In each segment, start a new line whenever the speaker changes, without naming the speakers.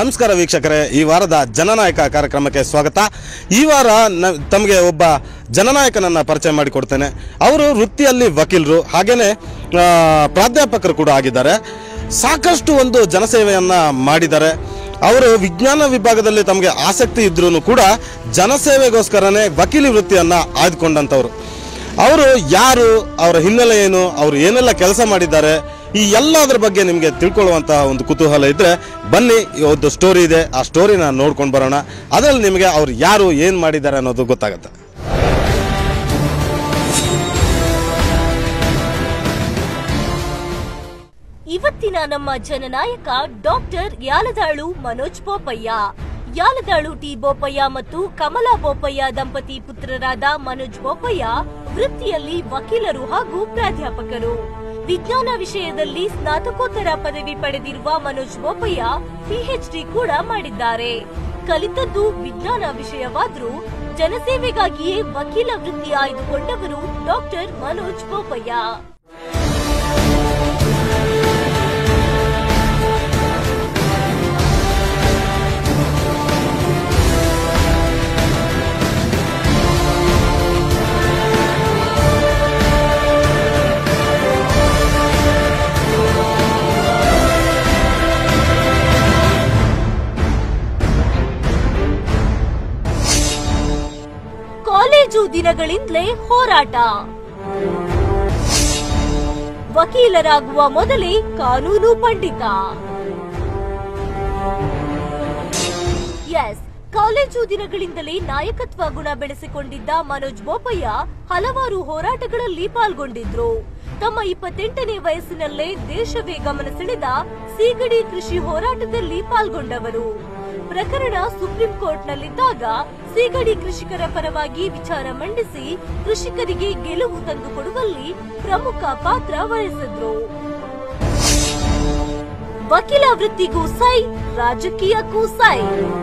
ನಮಸ್ಕಾರ ವೀಕ್ಷಕರೇ ಈ ವಾರದ ಜನನಾಯಕ ಕಾರ್ಯಕ್ರಮಕ್ಕೆ ಸ್ವಾಗತ ಈ ವಾರ ನ ತಮಗೆ ಒಬ್ಬ ಜನನಾಯಕನನ್ನು ಪರಿಚಯ ಮಾಡಿಕೊಡ್ತೇನೆ ಅವರು ವೃತ್ತಿಯಲ್ಲಿ ವಕೀಲರು ಹಾಗೆಯೇ ಆ, ಪ್ರಾಧ್ಯಾಪಕರು ಕೂಡ ಆಗಿದ್ದಾರೆ ಸಾಕಷ್ಟು ಒಂದು ಜನಸೇವೆಯನ್ನು ಮಾಡಿದ್ದಾರೆ ಅವರು ವಿಜ್ಞಾನ ವಿಭಾಗದಲ್ಲಿ ತಮಗೆ ಆಸಕ್ತಿ ಇದ್ರೂ ಕೂಡ ಜನಸೇವೆಗೋಸ್ಕರನೇ ವಕೀಲಿ ವೃತ್ತಿಯನ್ನು ಆಯ್ದುಕೊಂಡಂಥವ್ರು ಅವರು ಯಾರು ಅವರ ಹಿನ್ನೆಲೆ ಏನು ಅವರು ಏನೆಲ್ಲ ಕೆಲಸ ಮಾಡಿದ್ದಾರೆ ಈ ಎಲ್ಲದರ ಬಗ್ಗೆ ನಿಮಗೆ ತಿಳ್ಕೊಳ್ಳುವಂತ ಒಂದು ಕುತೂಹಲ ಇದ್ರೆ ಬನ್ನಿ ಈ ಒಂದು ಸ್ಟೋರಿ ಇದೆ ಆ ಸ್ಟೋರಿನ ನೋಡ್ಕೊಂಡು ಬರೋಣ ಅದರಲ್ಲಿ ನಿಮಗೆ ಅವ್ರು ಯಾರು ಏನು ಮಾಡಿದ್ದಾರೆ ಅನ್ನೋದು ಗೊತ್ತಾಗುತ್ತೆ
ಇವತ್ತಿನ ನಮ್ಮ ಜನನಾಯಕ ಡಾಕ್ಟರ್ ಯಾಲದಾಳು ಮನೋಜ್ ಬೋಪಯ್ಯ ಯಾಲದಾಳು ಟಿ ಬೋಪಯ್ಯ ಮತ್ತು ಕಮಲಾ ಬೋಪಯ್ಯ ದಂಪತಿ ಪುತ್ರರಾದ ಮನೋಜ್ ಬೋಪಯ್ಯ ವೃತ್ತಿಯಲ್ಲಿ ವಕೀಲರು ಹಾಗೂ ಪ್ರಾಧ್ಯಾಪಕರು ವಿಜ್ಞಾನ ವಿಷಯದಲ್ಲಿ ಸ್ನಾತಕೋತ್ತರ ಪದವಿ ಪಡೆದಿರುವ ಮನೋಜ್ ಬೋಪಯ್ಯ ಪಿಎಚ್ಡಿ ಕೂಡ ಮಾಡಿದ್ದಾರೆ ಕಲಿತದ್ದು ವಿಜ್ಞಾನ ವಿಷಯವಾದ್ರೂ ಜನಸೇವೆಗಾಗಿಯೇ ವಕೀಲ ವೃತ್ತಿ ಆಯ್ದುಕೊಂಡವರು ಡಾಕ್ಟರ್ ಮನೋಜ್ ಬೋಪಯ್ಯ ಕಾಲೇಜು ದಿನಗಳಿಂದಲೇ ಹೋರಾಟ ವಕೀಲರಾಗುವ ಮೊದಲೇ ಕಾನೂನು ಪಂಡಿತ ಎಸ್ ಕಾಲೇಜು ದಿನಗಳಿಂದಲೇ ನಾಯಕತ್ವ ಗುಣ ಬೆಳೆಸಿಕೊಂಡಿದ್ದ ಮನೋಜ್ ಬೋಪಯ್ಯ ಹಲವಾರು ಹೋರಾಟಗಳಲ್ಲಿ ಪಾಲ್ಗೊಂಡಿದ್ರು ತಮ್ಮ ಇಪ್ಪತ್ತೆಂಟನೇ ವಯಸ್ಸಿನಲ್ಲೇ ದೇಶವೇ ಗಮನ ಸೆಳೆದ ಸೀಗಡಿ ಕೃಷಿ ಹೋರಾಟದಲ್ಲಿ ಪಾಲ್ಗೊಂಡವರು ಪ್ರಕರಣ ಸುಪ್ರೀಂ ಕೋರ್ಟ್ನಲ್ಲಿದ್ದಾಗ ಸೀಗಡಿ ಕೃಷಿಕರ ಪರವಾಗಿ ವಿಚಾರ ಮಂಡಿಸಿ ಕೃಷಿಕರಿಗೆ ಗೆಲುವು ತಂದುಕೊಡುವಲ್ಲಿ ಪ್ರಮುಖ ಪಾತ್ರ ವಹಿಸಿದ್ರು ವಕೀಲ ವೃತ್ತಿಗೂ ಸೈ ರಾಜಕೀಯಕ್ಕೂ ಸೈ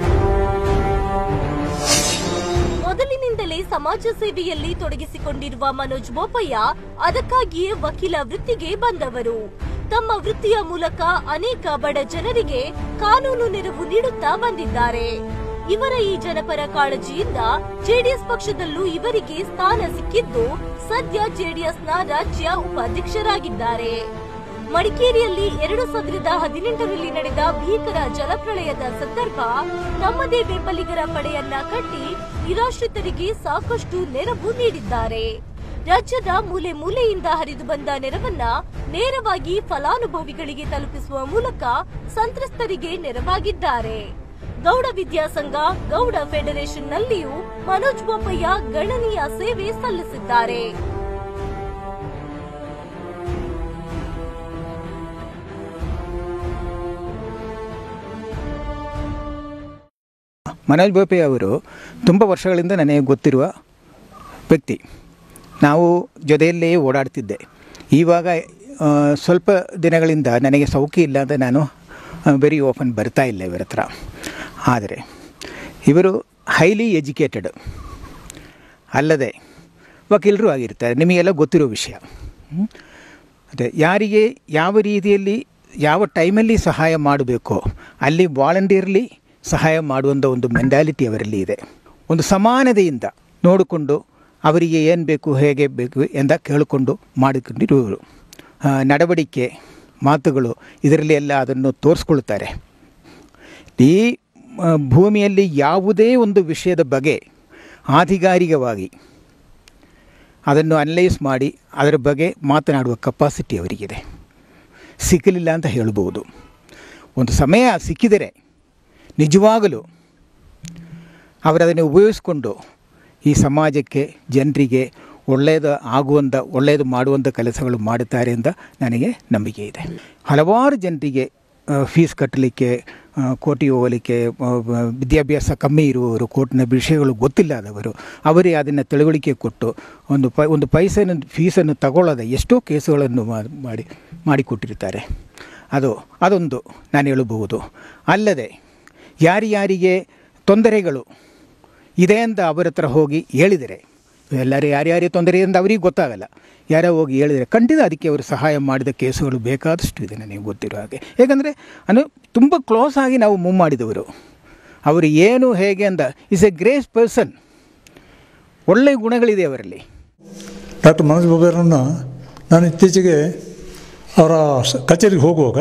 ಮೊದಲಿನಿಂದಲೇ ಸಮಾಜ ಸೇವೆಯಲ್ಲಿ ತೊಡಗಿಸಿಕೊಂಡಿರುವ ಮನೋಜ್ ಬೋಪಯ್ಯ ಅದಕ್ಕಾಗಿಯೇ ವಕೀಲ ವೃತ್ತಿಗೆ ಬಂದವರು ತಮ್ಮ ವೃತ್ತಿಯ ಮೂಲಕ ಅನೇಕ ಬಡ ಜನರಿಗೆ ಕಾನೂನು ನೆರವು ನೀಡುತ್ತಾ ಬಂದಿದ್ದಾರೆ ಇವರ ಈ ಜನಪರ ಕಾಳಜಿಯಿಂದ ಜೆಡಿಎಸ್ ಪಕ್ಷದಲ್ಲೂ ಇವರಿಗೆ ಸ್ಥಾನ ಸಿಕ್ಕಿದ್ದು ಸದ್ಯ ಜೆಡಿಎಸ್ನ ರಾಜ್ಯ ಉಪಾಧ್ಯಕ್ಷರಾಗಿದ್ದಾರೆ ಮಡಿಕೇರಿಯಲ್ಲಿ ಎರಡು ಸಾವಿರದ ಹದಿನೆಂಟರಲ್ಲಿ ನಡೆದ ಭೀಕರ ಜಲಪ್ರಳಯದ ಸಂದರ್ಭ ತಮ್ಮದೇ ಬೆಂಬಲಿಗರ ಪಡೆಯನ್ನ ಕಟ್ಟಿ ನಿರಾಶ್ರಿತರಿಗೆ ಸಾಕಷ್ಟು ನೆರವು ನೀಡಿದ್ದಾರೆ ರಾಜ್ಯದ ಮೂಲೆ ಮೂಲೆಯಿಂದ ಹರಿದು ಬಂದ ನೆರವನ್ನ ನೇರವಾಗಿ ಫಲಾನುಭವಿಗಳಿಗೆ ತಲುಪಿಸುವ ಮೂಲಕ ಸಂತ್ರಸ್ತರಿಗೆ ನೆರವಾಗಿದ್ದಾರೆ ಗೌಡ ವಿದ್ಯಾಸಂಘ ಗೌಡ ಫೆಡರೇಷನ್ನಲ್ಲಿಯೂ ಮನೋಜ್ ಬೋಪಯ್ಯ ಗಣನೀಯ ಸೇವೆ ಸಲ್ಲಿಸಿದ್ದಾರೆ
ಮನೋಜ್ ಬೋಪೆ ಅವರು ತುಂಬ ವರ್ಷಗಳಿಂದ ನನಗೆ ಗೊತ್ತಿರುವ ವ್ಯಕ್ತಿ ನಾವು ಜೊತೆಯಲ್ಲೇ ಓಡಾಡ್ತಿದ್ದೆ ಇವಾಗ ಆ, ಸ್ವಲ್ಪ ದಿನಗಳಿಂದ ನನಗೆ ಸೌಖ್ಯ ಇಲ್ಲ ಅಂತ ನಾನು ವೆರಿ ಓಪನ್ ಬರ್ತಾ ಇಲ್ಲ ಇವರ ಹತ್ರ ಆದರೆ ಇವರು ಹೈಲಿ ಎಜುಕೇಟೆಡ್ ಅಲ್ಲದೆ ವಕೀಲರು ಆಗಿರ್ತಾರೆ ನಿಮಗೆಲ್ಲ ಗೊತ್ತಿರೋ ವಿಷಯ ಹ್ಮ್? ಮತ್ತು ಯಾರಿಗೆ ಯಾವ ರೀತಿಯಲ್ಲಿ ಯಾವ ಟೈಮಲ್ಲಿ ಸಹಾಯ ಮಾಡಬೇಕೋ ಅಲ್ಲಿ ವಾಲಂಟಿಯರ್ಲಿ ಸಹಾಯ ಮಾಡುವಂಥ ಒಂದು ಮೆಂಟಾಲಿಟಿ ಅವರಲ್ಲಿ ಇದೆ ಒಂದು ಸಮಾನತೆಯಿಂದ ನೋಡಿಕೊಂಡು ಅವರಿಗೆ ಏನು ಬೇಕು ಹೇಗೆ ಬೇಕು ಎಂದ ಕೇಳಿಕೊಂಡು ಮಾಡಿಕೊಂಡಿರುವರು ಆ, ನಡವಳಿಕೆ ಮಾತುಗಳು ಇದರಲ್ಲಿ ಎಲ್ಲ ಅದನ್ನು ತೋರಿಸ್ಕೊಳ್ತಾರೆ ಈ ಆ, ಭೂಮಿಯಲ್ಲಿ ಯಾವುದೇ ಒಂದು ವಿಷಯದ ಬಗ್ಗೆ ಆಧಿಕಾರಿಕವಾಗಿ ಅದನ್ನು ಅನಲೈಸ್ ಮಾಡಿ ಅದರ ಬಗ್ಗೆ ಮಾತನಾಡುವ ಕೆಪಾಸಿಟಿ ಅವರಿಗಿದೆ ಸಿಕ್ಕಲಿಲ್ಲ ಅಂತ ಹೇಳ್ಬೋದು ಒಂದು ಸಮಯ ಸಿಕ್ಕಿದರೆ ನಿಜವಾಗಲೂ ಅವರದನ್ನು ಉಪಯೋಗಿಸ್ಕೊಂಡು ಈ ಸಮಾಜಕ್ಕೆ ಜನರಿಗೆ ಒಳ್ಳೆಯದು ಆಗುವಂಥ ಒಳ್ಳೆಯದು ಮಾಡುವಂಥ ಕೆಲಸಗಳು ಮಾಡುತ್ತಾರೆ ಅಂತ ನನಗೆ ನಂಬಿಕೆ ಇದೆ ಹಲವಾರು ಜನರಿಗೆ ಆ, ಫೀಸ್ ಕಟ್ಟಲಿಕ್ಕೆ ಆ, ಕೋರ್ಟಿಗೆ ಹೋಗಲಿಕ್ಕೆ ಆ, ವ- ವಿದ್ಯಾಭ್ಯಾಸ ಕಮ್ಮಿ ಇರುವವರು ಕೋರ್ಟ್ನ ವಿಷಯಗಳು ಗೊತ್ತಿಲ್ಲದವರು ಅವರೇ ಅದನ್ನು ತಿಳುವಳಿಕೆ ಕೊಟ್ಟು ಒಂದು ಪೈ ಒಂದು ಪೈಸೆಯನ್ನು ಫೀಸನ್ನು ತಗೊಳ್ಳದೆ ಎಷ್ಟೋ ಕೇಸುಗಳನ್ನು ಮಾ- ಮಾಡಿ ಮಾಡಿಕೊಟ್ಟಿರ್ತಾರೆ ಅದು ಅದೊಂದು ನಾನು ಹೇಳಬಹುದು ಅಲ್ಲದೆ ಯಾರ್ಯಾರಿಗೆ ತೊಂದರೆಗಳು ಇದೆ ಅಂತ ಅವರ ಹತ್ರ ಹೋಗಿ ಹೇಳಿದರೆ ಎಲ್ಲರೂ ಯಾರ್ಯಾರಿಗೆ ತೊಂದರೆ ಅಂತ ಅವರಿಗೆ ಗೊತ್ತಾಗಲ್ಲ ಯಾರೋ ಹೋಗಿ ಹೇಳಿದರೆ ಖಂಡಿತ ಅದಕ್ಕೆ ಅವರು ಸಹಾಯ ಮಾಡಿದ ಕೇಸುಗಳು ಬೇಕಾದಷ್ಟು ಇದೆ ನನಗೆ ಗೊತ್ತಿರೋ ಹಾಗೆ ಏಕೆಂದರೆ ಅಂದರೆ ತುಂಬ ಕ್ಲೋಸ್ ಆಗಿ ನಾವು ಮೂವ್ ಮಾಡಿದವರು ಅವರು ಏನು ಹೇಗೆ ಅಂತ ಇಸ್ ಎ ಗ್ರೇಸ್ ಪರ್ಸನ್ ಒಳ್ಳೆಯ ಗುಣಗಳಿದೆ ಅವರಲ್ಲಿ
ಡಾಕ್ಟರ್ ಮನೋಜ್ ಬಾಬೆರನ್ನು ನಾನು ಇತ್ತೀಚೆಗೆ ಅವರ ಶ- ಕಚೇರಿಗೆ ಹೋಗುವಾಗ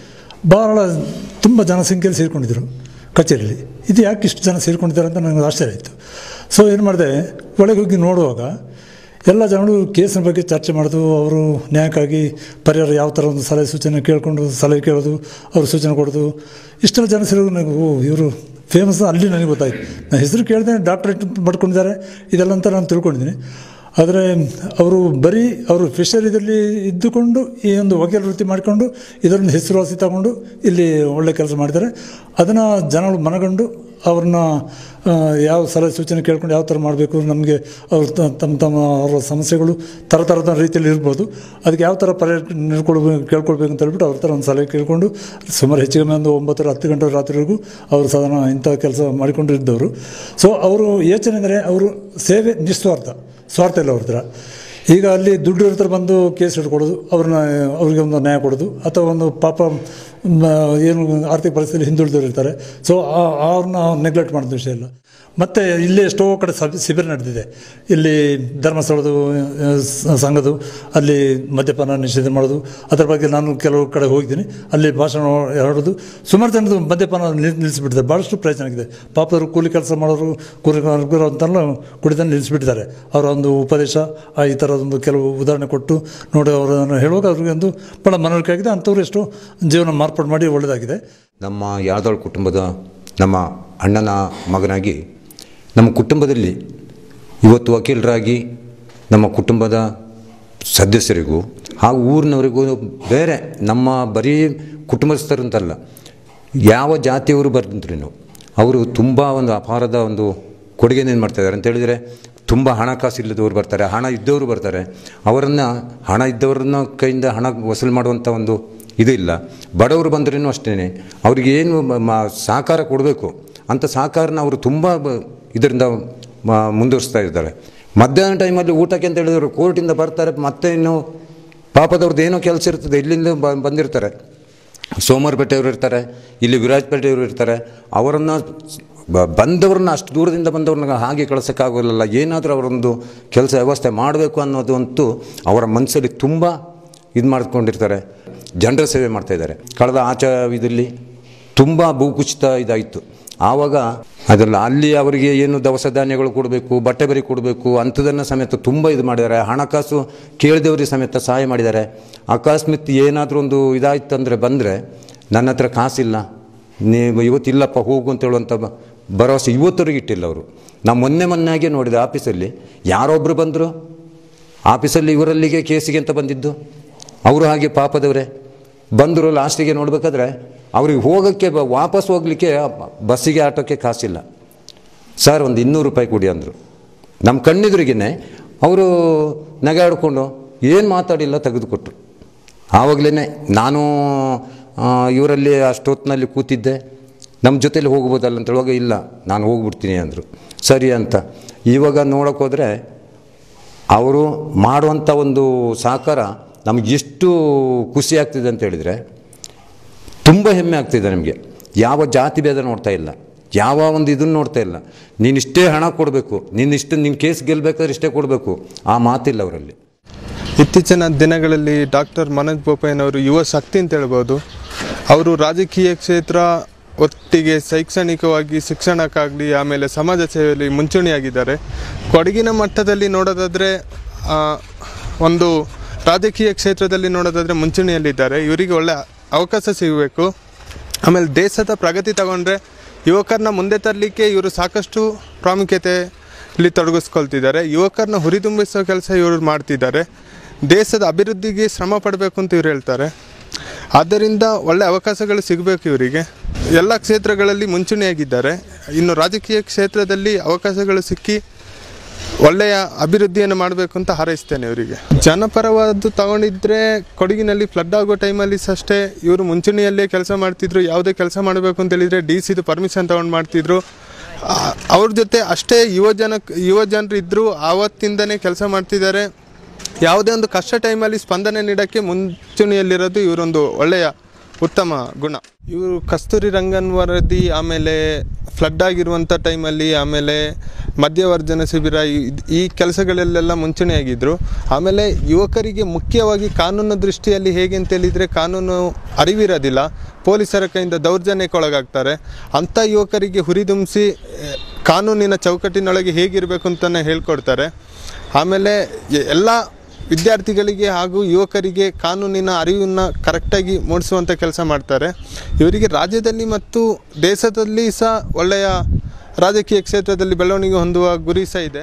ಭಾಳ ತುಂಬ ಜನಸಂಖ್ಯೆಯಲ್ಲಿ ಸೇರಿಕೊಂಡಿದ್ದರು ಕಚೇರಿಯಲ್ಲಿ ಇದು ಯಾಕೆ ಇಷ್ಟು ಜನ ಸೇರಿಕೊಂಡಿದ್ದಾರೆ ಅಂತ ನನಗೆ ಆಶ್ಚರ್ಯ ಆಯಿತು ಸೊ ಏನು ಮಾಡಿದೆ ಒಳಗೆ ಹೋಗಿ ನೋಡುವಾಗ ಎಲ್ಲ ಜನರು ಕೇಸಿನ ಬಗ್ಗೆ ಚರ್ಚೆ ಮಾಡೋದು ಅವರು ನ್ಯಾಯಕ್ಕಾಗಿ ಪರಿಹಾರ ಯಾವ ಥರ ಒಂದು ಸಲಹೆ ಸೂಚನೆ ಕೇಳಿಕೊಂಡು ಸಲಹೆ ಕೇಳೋದು ಅವರು ಸೂಚನೆ ಕೊಡೋದು ಇಷ್ಟೆಲ್ಲ ಜನ ಸೇರೋದು ನನಗೆ ಓ ಇವರು ಫೇಮಸ್ ಅಲ್ಲಿ ನನಗೆ ಗೊತ್ತಾಯ್ತು ನಾನು ಹೆಸರು ಕೇಳಿದೆ ಡಾಕ್ಟ್ರೇಟ್ ಮಾಡ್ಕೊಂಡಿದ್ದಾರೆ ಇದೆಲ್ಲ ಅಂತ ನಾನು ತಿಳ್ಕೊಂಡಿದ್ದೀನಿ ಆದರೆ ಅವರು ಬರೀ ಅವರು ಫಿಶರ್ ಇದರಲ್ಲಿ ಇದ್ದುಕೊಂಡು ಈ ಒಂದು ವಕೀಲ ವೃತ್ತಿ ಮಾಡಿಕೊಂಡು ಇದರೊಂದು ಹೆಸರುವಾಸಿ ತಗೊಂಡು ಇಲ್ಲಿ ಒಳ್ಳೆ ಕೆಲಸ ಮಾಡಿದ್ದಾರೆ ಅದನ್ನು ಜನಗಳು ಮನಗಂಡು ಅವ್ರನ್ನ ಆ, ಯಾವ ಸಲಹೆ ಸೂಚನೆ ಕೇಳ್ಕೊಂಡು ಯಾವ ಥರ ಮಾಡಬೇಕು ನಮಗೆ ಅವ್ರು ತ- ತಮ್ಮ ತಮ್ಮ ಅವರ ಸಮಸ್ಯೆಗಳು ಥರ ಥರದ ರೀತಿಯಲ್ಲಿ ಇರ್ಬೋದು ಅದಕ್ಕೆ ಯಾವ ಥರ ಪರಿಹಾರ ನೀಡ್ಕೊಳ್ಬೇಕು ಕೇಳ್ಕೊಳ್ಬೇಕು ಅಂತ ಹೇಳ್ಬಿಟ್ಟು ಅವ್ರ ಥರ ಒಂದು ಸಲಹೆ ಕೇಳಿಕೊಂಡು ಸುಮಾರು ಹೆಚ್ಚು ಕಮ್ಮಿ ಒಂದು ಒಂಬತ್ತರ ಹತ್ತು ಗಂಟೆ ರಾತ್ರಿವರೆಗೂ ಅವರು ಸಾಧಾರಣ ಇಂಥ ಕೆಲಸ ಮಾಡಿಕೊಂಡಿದ್ದವರು ಸೊ ಅವರು ಯೋಚನೆ ಅಂದರೆ ಅವರು ಸೇವೆ ನಿಸ್ವಾರ್ಥ ಸ್ವಾರ್ಥ ಇಲ್ಲ ಅವ್ರ ಹತ್ರ ಈಗ ಅಲ್ಲಿ ದುಡ್ಡು ಇರ್ತಾರೆ ಬಂದು ಕೇಸ್ ಹಿಡ್ಕೊಡೋದು ಅವ್ರನ್ನ ಅವ್ರಿಗೆ ಒಂದು ನ್ಯಾಯ ಕೊಡೋದು ಅಥವಾ ಒಂದು ಪಾಪ ಮ, ಏನು ಆರ್ಥಿಕ ಪರಿಸ್ಥಿತಿ ಹಿಂದುಳಿದವರು ಇರ್ತಾರೆ ಸೊ ಅವ್ರನ್ನ ನೆಗ್ಲೆಕ್ಟ್ ಮಾಡೋದು ವಿಷಯ ಇಲ್ಲ ಮತ್ತು ಇಲ್ಲಿ ಎಷ್ಟೋ ಕಡೆ ಸಬ್ ಶಿಬಿರ ನಡೆದಿದೆ ಇಲ್ಲಿ ಧರ್ಮಸ್ಥಳದ ಆ, ಸ- ಸಂಘದ್ದು ಅಲ್ಲಿ ಮದ್ಯಪಾನ ನಿಷೇಧ ಮಾಡೋದು ಅದರ ಬಗ್ಗೆ ನಾನು ಕೆಲವು ಕಡೆ ಹೋಗಿದ್ದೀನಿ ಅಲ್ಲಿ ಭಾಷಣ ಹೇಳೋದು ಸುಮಾರು ಜನದ್ದು ಮದ್ಯಪಾನ ನಿಲ್- ನಿಲ್ಲಿಸಿಬಿಟ್ಟಿದ್ದಾರೆ ಭಾಳಷ್ಟು ಪ್ರಯತ್ನ ಆಗಿದೆ ಪಾಪದವರು ಕೂಲಿ ಕೆಲಸ ಮಾಡೋರು ಕೂಲಿ ಕಾರ್ಮಿಕರು ಅಂತೆಲ್ಲ ಕುಡಿದನ್ನು ನಿಲ್ಲಿಸಿಬಿಟ್ಟಿದ್ದಾರೆ ಅವರ ಒಂದು ಉಪದೇಶ ಆ ಈ ಥರದೊಂದು ಕೆಲವು ಉದಾಹರಣೆ ಕೊಟ್ಟು ನೋಡಿ ಅವರನ್ನು ಹೇಳುವಾಗ ಅವ್ರಿಗೆ ಒಂದು ಭಾಳ ಮನವರಿಕೆ ಆಗಿದೆ ಅಂಥವ್ರು ಎಷ್ಟೋ ಜೀವನ ಮಾರ್ಪಾಡು ಮಾಡಿ ಒಳ್ಳೆಯದಾಗಿದೆ
ನಮ್ಮ ಯಾದವ್ ಕುಟುಂಬದ ನಮ್ಮ ಅಣ್ಣನ ಮಗನಾಗಿ ನಮ್ಮ ಕುಟುಂಬದಲ್ಲಿ ಇವತ್ತು ವಕೀಲರಾಗಿ ನಮ್ಮ ಕುಟುಂಬದ ಸದಸ್ಯರಿಗೂ ಹಾಗೂ ಊರಿನವರಿಗೂ ಬೇರೆ ನಮ್ಮ ಬರೀ ಕುಟುಂಬಸ್ಥರು ಅಂತಲ್ಲ ಯಾವ ಜಾತಿಯವರು ಬರ್ತಿದ್ರು ಅವರು ತುಂಬ ಒಂದು ಅಪಾರದ ಒಂದು ಕೊಡುಗೆನೇನು ಮಾಡ್ತಾಯಿದ್ದಾರೆ ಅಂತ ಹೇಳಿದರೆ ತುಂಬ ಹಣಕಾಸು ಇಲ್ಲದವರು ಬರ್ತಾರೆ ಹಣ ಇದ್ದವರು ಬರ್ತಾರೆ ಅವರನ್ನು ಹಣ ಇದ್ದವ್ರನ್ನ ಕೈಯಿಂದ ಹಣ ವಸೂಲು ಮಾಡುವಂಥ ಒಂದು ಇದು ಇಲ್ಲ ಬಡವರು ಬಂದ್ರೂ ಅಷ್ಟೇ ಅವ್ರಿಗೆ ಏನು ಮ- ಮ- ಸಹಕಾರ ಕೊಡಬೇಕು ಅಂಥ ಸಹಕಾರನ ಅವರು ತುಂಬ ಬ- ಇದರಿಂದ ಮ- ಮುಂದುವರಿಸ್ತಾ ಇದ್ದಾರೆ ಮಧ್ಯಾಹ್ನ ಟೈಮಲ್ಲಿ ಊಟಕ್ಕೆ ಅಂತ ಹೇಳಿದ್ರು ಕೋರ್ಟಿಂದ ಬರ್ತಾರೆ ಮತ್ತೆ ಇನ್ನು ಪಾಪದವ್ರದ್ದು ಏನೋ ಕೆಲಸ ಇರ್ತದೆ ಇಲ್ಲಿಂದ ಬ- ಬಂದಿರ್ತಾರೆ ಸೋಮವಾರಪೇಟೆಯವರು ಇರ್ತಾರೆ ಇಲ್ಲಿ ವಿರಾಜಪೇಟೆಯವರು ಇರ್ತಾರೆ ಅವರನ್ನು ಬ- ಬಂದವ್ರನ್ನ ಅಷ್ಟು ದೂರದಿಂದ ಬಂದವ್ರನ್ನ ಹಾಗೆ ಕಳ್ಸೋಕ್ಕಾಗೋಲ್ಲ ಏನಾದರೂ ಅವರೊಂದು ಕೆಲಸ ವ್ಯವಸ್ಥೆ ಮಾಡಬೇಕು ಅನ್ನೋದು ಅಂತೂ ಅವರ ಮನಸ್ಸಲ್ಲಿ ತುಂಬ ಇದು ಮಾಡ್ಕೊಂಡಿರ್ತಾರೆ ಜನರ ಸೇವೆ ಮಾಡ್ತಾಯಿದ್ದಾರೆ ಕಳೆದ ಆಚ ಇದರಲ್ಲಿ ತುಂಬ ಭೂಕುಸಿತ ಇದಾಯಿತು ಆವಾಗ ಅದಲ್ಲ ಅಲ್ಲಿ ಅವರಿಗೆ ಏನು ದವಸ ಧಾನ್ಯಗಳು ಕೊಡಬೇಕು ಬಟ್ಟೆ ಬರಿ ಕೊಡಬೇಕು ಅಂಥದನ್ನು ಸಮೇತ ತುಂಬ ಇದು ಮಾಡಿದ್ದಾರೆ ಹಣಕಾಸು ಕೇಳಿದವರಿಗೆ ಸಮೇತ ಸಹಾಯ ಮಾಡಿದ್ದಾರೆ ಅಕಸ್ಮಾತ್ ಏನಾದರೂ ಒಂದು ಇದಾಯ್ತು ಅಂದರೆ ಬಂದರೆ ನನ್ನ ಹತ್ರ ಕಾಸಿಲ್ಲ ನೀವು ಇವತ್ತಿಲ್ಲಪ್ಪ ಹೋಗು ಅಂತ ಹೇಳುವಂಥ ಬ- ಭರವಸೆ ಇವತ್ತವರೆಗೆ ಇಟ್ಟಿಲ್ಲ ಅವರು ನಾವು ಮೊನ್ನೆ ಮೊನ್ನೆಗೆ ನೋಡಿದೆ ಆಫೀಸಲ್ಲಿ ಯಾರೊಬ್ಬರು ಬಂದರು ಆಫೀಸಲ್ಲಿ ಇವರಲ್ಲಿಗೆ ಕೇಸಿಗೆ ಅಂತ ಬಂದಿದ್ದು ಅವರು ಹಾಗೆ ಪಾಪದವರೇ ಬಂದರು ಲಾಸ್ಟಿಗೆ ನೋಡಬೇಕಾದ್ರೆ ಅವ್ರಿಗೆ ಹೋಗೋಕ್ಕೆ ಬ- ವಾಪಸ್ ಹೋಗಲಿಕ್ಕೆ ಬಸ್ಸಿಗೆ ಆಟೋಕ್ಕೆ ಕಾಸಿಲ್ಲ ಸರ್ ಒಂದು ಇನ್ನೂರು ರೂಪಾಯಿ ಕೊಡಿ ಅಂದರು ನಮ್ಮ ಕಣ್ಣೆದುರಿಗೇ ಅವರು ನಗಾಡ್ಕೊಂಡು ಏನು ಮಾತಾಡಿಲ್ಲ ತೆಗೆದುಕೊಟ್ರು ಆವಾಗಲೇ ನಾನು ಆ, ಇವರಲ್ಲಿ ಅಷ್ಟೊತ್ತಿನಲ್ಲಿ ಕೂತಿದ್ದೆ ನಮ್ಮ ಜೊತೆಲಿ ಹೋಗ್ಬೋದಲ್ಲ ಅಂತ ಹೇಳುವಾಗ ಇಲ್ಲ ನಾನು ಹೋಗ್ಬಿಡ್ತೀನಿ ಅಂದರು ಸರಿ ಅಂತ ಇವಾಗ ನೋಡೋಕೆ ಹೋದರೆ ಅವರು ಮಾಡುವಂಥ ಒಂದು ಸಹಕಾರ ನಮಗೆ ಎಷ್ಟು ಖುಷಿ ಆಗ್ತಿದೆ ಅಂತ ಹೇಳಿದರೆ ತುಂಬ ಹೆಮ್ಮೆ ಆಗ್ತಿದೆ ನಮಗೆ ಯಾವ ಜಾತಿ ಭೇದ ನೋಡ್ತಾ ಇಲ್ಲ ಯಾವ ಒಂದು ಇದನ್ನು ನೋಡ್ತಾ ಇಲ್ಲ ನೀನು ಇಷ್ಟೇ ಹಣ ಕೊಡಬೇಕು ನೀನು ಇಷ್ಟು ನಿನ್ನ ಕೇಸ್ ಗೆಲ್ಲಬೇಕಾದ್ರೆ ಇಷ್ಟೇ ಕೊಡಬೇಕು ಆ ಮಾತಿಲ್ಲ ಅವರಲ್ಲಿ
ಇತ್ತೀಚಿನ ದಿನಗಳಲ್ಲಿ ಡಾಕ್ಟರ್ ಮನೋಜ್ ಬೋಪಯ್ಯನವರು ಯುವ ಶಕ್ತಿ ಅಂತ ಹೇಳ್ಬೋದು ಅವರು ರಾಜಕೀಯ ಕ್ಷೇತ್ರ ಒಟ್ಟಿಗೆ ಶೈಕ್ಷಣಿಕವಾಗಿ ಶಿಕ್ಷಣಕ್ಕಾಗಲಿ ಆಮೇಲೆ ಸಮಾಜ ಸೇವೆಯಲ್ಲಿ ಮುಂಚೂಣಿಯಾಗಿದ್ದಾರೆ ಕೊಡಗಿನ ಮಟ್ಟದಲ್ಲಿ ನೋಡೋದಾದರೆ ಆ, ಒಂದು ರಾಜಕೀಯ ಕ್ಷೇತ್ರದಲ್ಲಿ ನೋಡೋದಾದರೆ ಮುಂಚೂಣಿಯಲ್ಲಿದ್ದಾರೆ ಇವರಿಗೆ ಒಳ್ಳೆ ಅವಕಾಶ ಸಿಗಬೇಕು ಆಮೇಲೆ ದೇಶದ ಪ್ರಗತಿ ತಗೊಂಡ್ರೆ ಯುವಕರನ್ನ ಮುಂದೆ ತರಲಿಕ್ಕೆ ಇವರು ಸಾಕಷ್ಟು ಪ್ರಾಮುಖ್ಯತೆ ಇಲ್ಲಿ ತೊಡಗಿಸ್ಕೊಳ್ತಿದ್ದಾರೆ ಯುವಕರನ್ನ ಹುರಿದುಂಬಿಸೋ ಕೆಲಸ ಇವರು ಮಾಡ್ತಿದ್ದಾರೆ ದೇಶದ ಅಭಿವೃದ್ಧಿಗೆ ಶ್ರಮ ಪಡಬೇಕು ಅಂತ ಇವ್ರು ಹೇಳ್ತಾರೆ ಆದ್ದರಿಂದ ಒಳ್ಳೆ ಅವಕಾಶಗಳು ಸಿಗಬೇಕು ಇವರಿಗೆ ಎಲ್ಲ ಕ್ಷೇತ್ರಗಳಲ್ಲಿ ಮುಂಚೂಣಿಯಾಗಿದ್ದಾರೆ ಇನ್ನು ರಾಜಕೀಯ ಕ್ಷೇತ್ರದಲ್ಲಿ ಅವಕಾಶಗಳು ಸಿಕ್ಕಿ ಒಳ್ಳೆಯ ಅಭಿವೃದ್ಧಿಯನ್ನು ಮಾಡಬೇಕು ಅಂತ ಹಾರೈಸ್ತೇನೆ ಇವರಿಗೆ ಜನಪರವಾದ್ದು ತಗೊಂಡಿದ್ರೆ ಕೊಡಗಿನಲ್ಲಿ ಫ್ಲಡ್ ಆಗೋ ಟೈಮಲ್ಲಿ ಅಷ್ಟೇ ಇವರು ಮುಂಚೂಣಿಯಲ್ಲೇ ಕೆಲಸ ಮಾಡ್ತಿದ್ರು ಯಾವುದೇ ಕೆಲಸ ಮಾಡಬೇಕು ಅಂತ ಹೇಳಿದ್ರೆ ಡಿ ಸಿದು ಪರ್ಮಿಷನ್ ತಗೊಂಡು ಮಾಡ್ತಿದ್ರು ಆ- ಅವ್ರ ಜೊತೆ ಅಷ್ಟೇ ಯುವ ಜನ ಯುವ ಜನರು ಇದ್ದರೂ ಆವತ್ತಿಂದನೇ ಕೆಲಸ ಮಾಡ್ತಿದ್ದಾರೆ ಯಾವುದೇ ಒಂದು ಕಷ್ಟ ಟೈಮಲ್ಲಿ ಸ್ಪಂದನೆ ನೀಡೋಕ್ಕೆ ಮುಂಚೂಣಿಯಲ್ಲಿರೋದು ಇವರೊಂದು ಒಳ್ಳೆಯ ಉತ್ತಮ ಗುಣ ಇವರು ಕಸ್ತೂರಿ ರಂಗನ್ ವರದಿ ಆಮೇಲೆ ಫ್ಲಡ್ ಆಗಿರುವಂಥ ಟೈಮಲ್ಲಿ ಆಮೇಲೆ ಮಧ್ಯವರ್ಜನ ಶಿಬಿರ ಈ- ಈ ಕೆಲಸಗಳಲ್ಲೆಲ್ಲ ಮುಂಚೂಣಿಯಾಗಿದ್ದರು ಆಮೇಲೆ ಯುವಕರಿಗೆ ಮುಖ್ಯವಾಗಿ ಕಾನೂನು ದೃಷ್ಟಿಯಲ್ಲಿ ಹೇಗೆ ಅಂತ ಹೇಳಿದರೆ ಕಾನೂನು ಅರಿವಿರೋದಿಲ್ಲ ಪೊಲೀಸರ ಕೈಯಿಂದ ದೌರ್ಜನ್ಯಕ್ಕೊಳಗಾಗ್ತಾರೆ ಅಂಥ ಯುವಕರಿಗೆ ಹುರಿದುಂಬಿಸಿ ಆ, ಕಾನೂನಿನ ಚೌಕಟ್ಟಿನೊಳಗೆ ಹೇಗಿರಬೇಕು ಅಂತಲೇ ಹೇಳ್ಕೊಡ್ತಾರೆ ಆಮೇಲೆ ಎ- ಎಲ್ಲ ವಿದ್ಯಾರ್ಥಿಗಳಿಗೆ ಹಾಗೂ ಯುವಕರಿಗೆ ಕಾನೂನಿನ ಅರಿವನ್ನು ಕರೆಕ್ಟಾಗಿ ಮೂಡಿಸುವಂಥ ಕೆಲಸ ಮಾಡ್ತಾರೆ ಇವರಿಗೆ ರಾಜ್ಯದಲ್ಲಿ ಮತ್ತು ದೇಶದಲ್ಲಿ ಸಹ ಒಳ್ಳೆಯ ರಾಜಕೀಯ ಕ್ಷೇತ್ರದಲ್ಲಿ ಬೆಳವಣಿಗೆ ಹೊಂದುವ ಗುರಿ ಸಹ ಇದೆ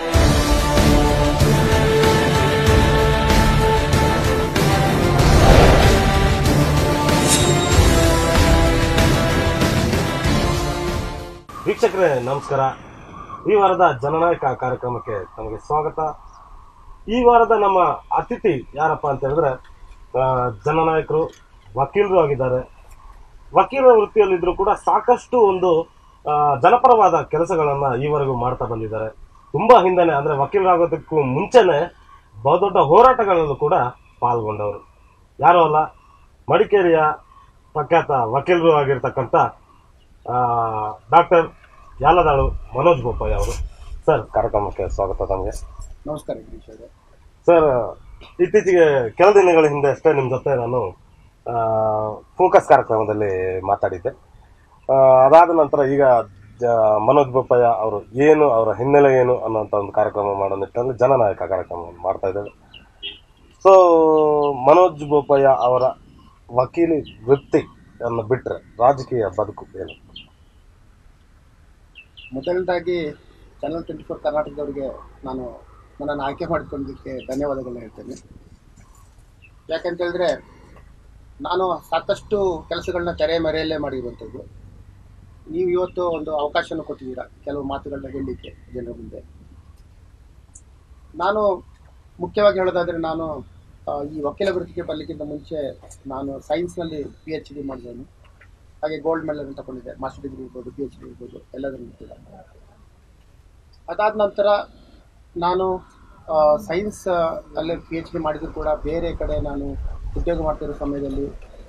ವೀಕ್ಷಕರೇ ನಮಸ್ಕಾರ ಈ ವಾರದ ಜನನಾಯಕ ಕಾರ್ಯಕ್ರಮಕ್ಕೆ ತಮಗೆ ಸ್ವಾಗತ ಈ ವಾರದ ನಮ್ಮ ಅತಿಥಿ ಯಾರಪ್ಪ ಅಂತ ಹೇಳಿದ್ರೆ ಆ, ಜನನಾಯಕರು ವಕೀಲರು ಆಗಿದ್ದಾರೆ ವಕೀಲರ ವೃತ್ತಿಯಲ್ಲಿದ್ರು ಕೂಡ ಸಾಕಷ್ಟು ಒಂದು ಆ, ಜನಪರವಾದ ಕೆಲಸಗಳನ್ನ ಈವರೆಗೂ ಮಾಡ್ತಾ ಬಂದಿದ್ದಾರೆ ತುಂಬಾ ಹಿಂದೆನೆ ಅಂದ್ರೆ ವಕೀಲರಾಗೋದಕ್ಕೂ ಮುಂಚೆನೆ ಬಹುದೊಡ್ಡ ಹೋರಾಟಗಳಲ್ಲೂ ಕೂಡ ಪಾಲ್ಗೊಂಡವರು ಯಾರು ಅಲ್ಲ ಮಡಿಕೇರಿಯ ಪ್ರಖ್ಯಾತ ವಕೀಲರು ಆಗಿರ್ತಕ್ಕಂಥ ಡಾಕ್ಟರ್ ಯಾಲದಾಳು ಮನೋಜ್ ಬೋಪಯ್ಯ ಅವರು ಸರ್ ಕಾರ್ಯಕ್ರಮಕ್ಕೆ ಸ್ವಾಗತ ತಮಗೆ
ನಮಸ್ಕಾರ ಗಿರೀಶ್ ಅವರೇ
ಸರ್ ಇತ್ತೀಚೆಗೆ ಕೆಲ ದಿನಗಳ ಹಿಂದೆ ಅಷ್ಟೇ ನಿಮ್ಮ ಜೊತೆ ನಾನು ಫೋಕಸ್ ಕಾರ್ಯಕ್ರಮದಲ್ಲಿ ಮಾತಾಡಿದ್ದೆ ಆ, ಅದಾದ ನಂತರ ಈಗ ಜ- ಮನೋಜ್ ಬೋಪಯ್ಯ ಅವರು ಏನು ಅವರ ಹಿನ್ನೆಲೆ ಏನು ಅನ್ನೋಂಥ ಒಂದು ಕಾರ್ಯಕ್ರಮ ಮಾಡೋ ನಿಟ್ಟಿನಲ್ಲಿ ಜನನಾಯಕ ಕಾರ್ಯಕ್ರಮವನ್ನು ಮಾಡ್ತಾ ಇದ್ದೇವೆ ಸೊ ಮನೋಜ್ ಬೋಪಯ್ಯ ಅವರ ವಕೀಲಿ ವೃತ್ತಿ ಅನ್ನು ಬಿಟ್ಟರೆ ರಾಜಕೀಯ ಬದುಕು ಏನು
ಮೊದಲನೇದಾಗಿ ಚಾನಲ್ ಟ್ವೆಂಟಿ ಫೋರ್ ಕರ್ನಾಟಕದವರಿಗೆ ನಾನು ನನ್ನನ್ನು ಆಯ್ಕೆ ಮಾಡಿಕೊಂಡಿದ್ದಕ್ಕೆ ಧನ್ಯವಾದಗಳನ್ನ ಹೇಳ್ತೇನೆ ಯಾಕಂತ ಹೇಳಿದ್ರೆ ನಾನು ಸಾಕಷ್ಟು ಕೆಲಸಗಳನ್ನ ತೆರೆ ಮರೆಯಲ್ಲೇ ಮಾಡಿರುವಂಥದ್ದು ನೀವು ಇವತ್ತು ಒಂದು ಅವಕಾಶನ ಕೊಟ್ಟಿದ್ದೀರಾ ಕೆಲವು ಮಾತುಗಳನ್ನ ಹೇಳಲಿಕ್ಕೆ ಜನರ ಮುಂದೆ ನಾನು ಮುಖ್ಯವಾಗಿ ಹೇಳೋದಾದ್ರೆ ನಾನು ಆ, ಈ ವಕೀಲ ವೃತ್ತಿಗೆ ಬರಲಿಕ್ಕಿಂತ ಮುಂಚೆ ನಾನು ಸೈನ್ಸ್ನಲ್ಲಿ ಪಿ ಎಚ್ ಡಿ ಮಾಡಿದ್ದೇನೆ ಹಾಗೆ ಗೋಲ್ಡ್ ಮೆಡಲ್ ಅಂತ ತಗೊಂಡಿದ್ದೆ ಮಾಸ್ಟರ್ ಡಿಗ್ರಿ ಇರ್ಬೋದು ಪಿ ಎಚ್ ಡಿ ಇರ್ಬೋದು ಎಲ್ಲದರಲ್ಲೂ ಕೂಡ ಅದಾದ ನಂತರ ನಾನು ಸೈನ್ಸ್ ಅಲ್ಲೇ ಪಿ ಎಚ್ ಡಿ ಮಾಡಿದ್ರು ಕೂಡ ಬೇರೆ ಕಡೆ ನಾನು ಉದ್ಯೋಗ ಮಾಡ್ತಿರೋ ಸಮಯದಲ್ಲಿ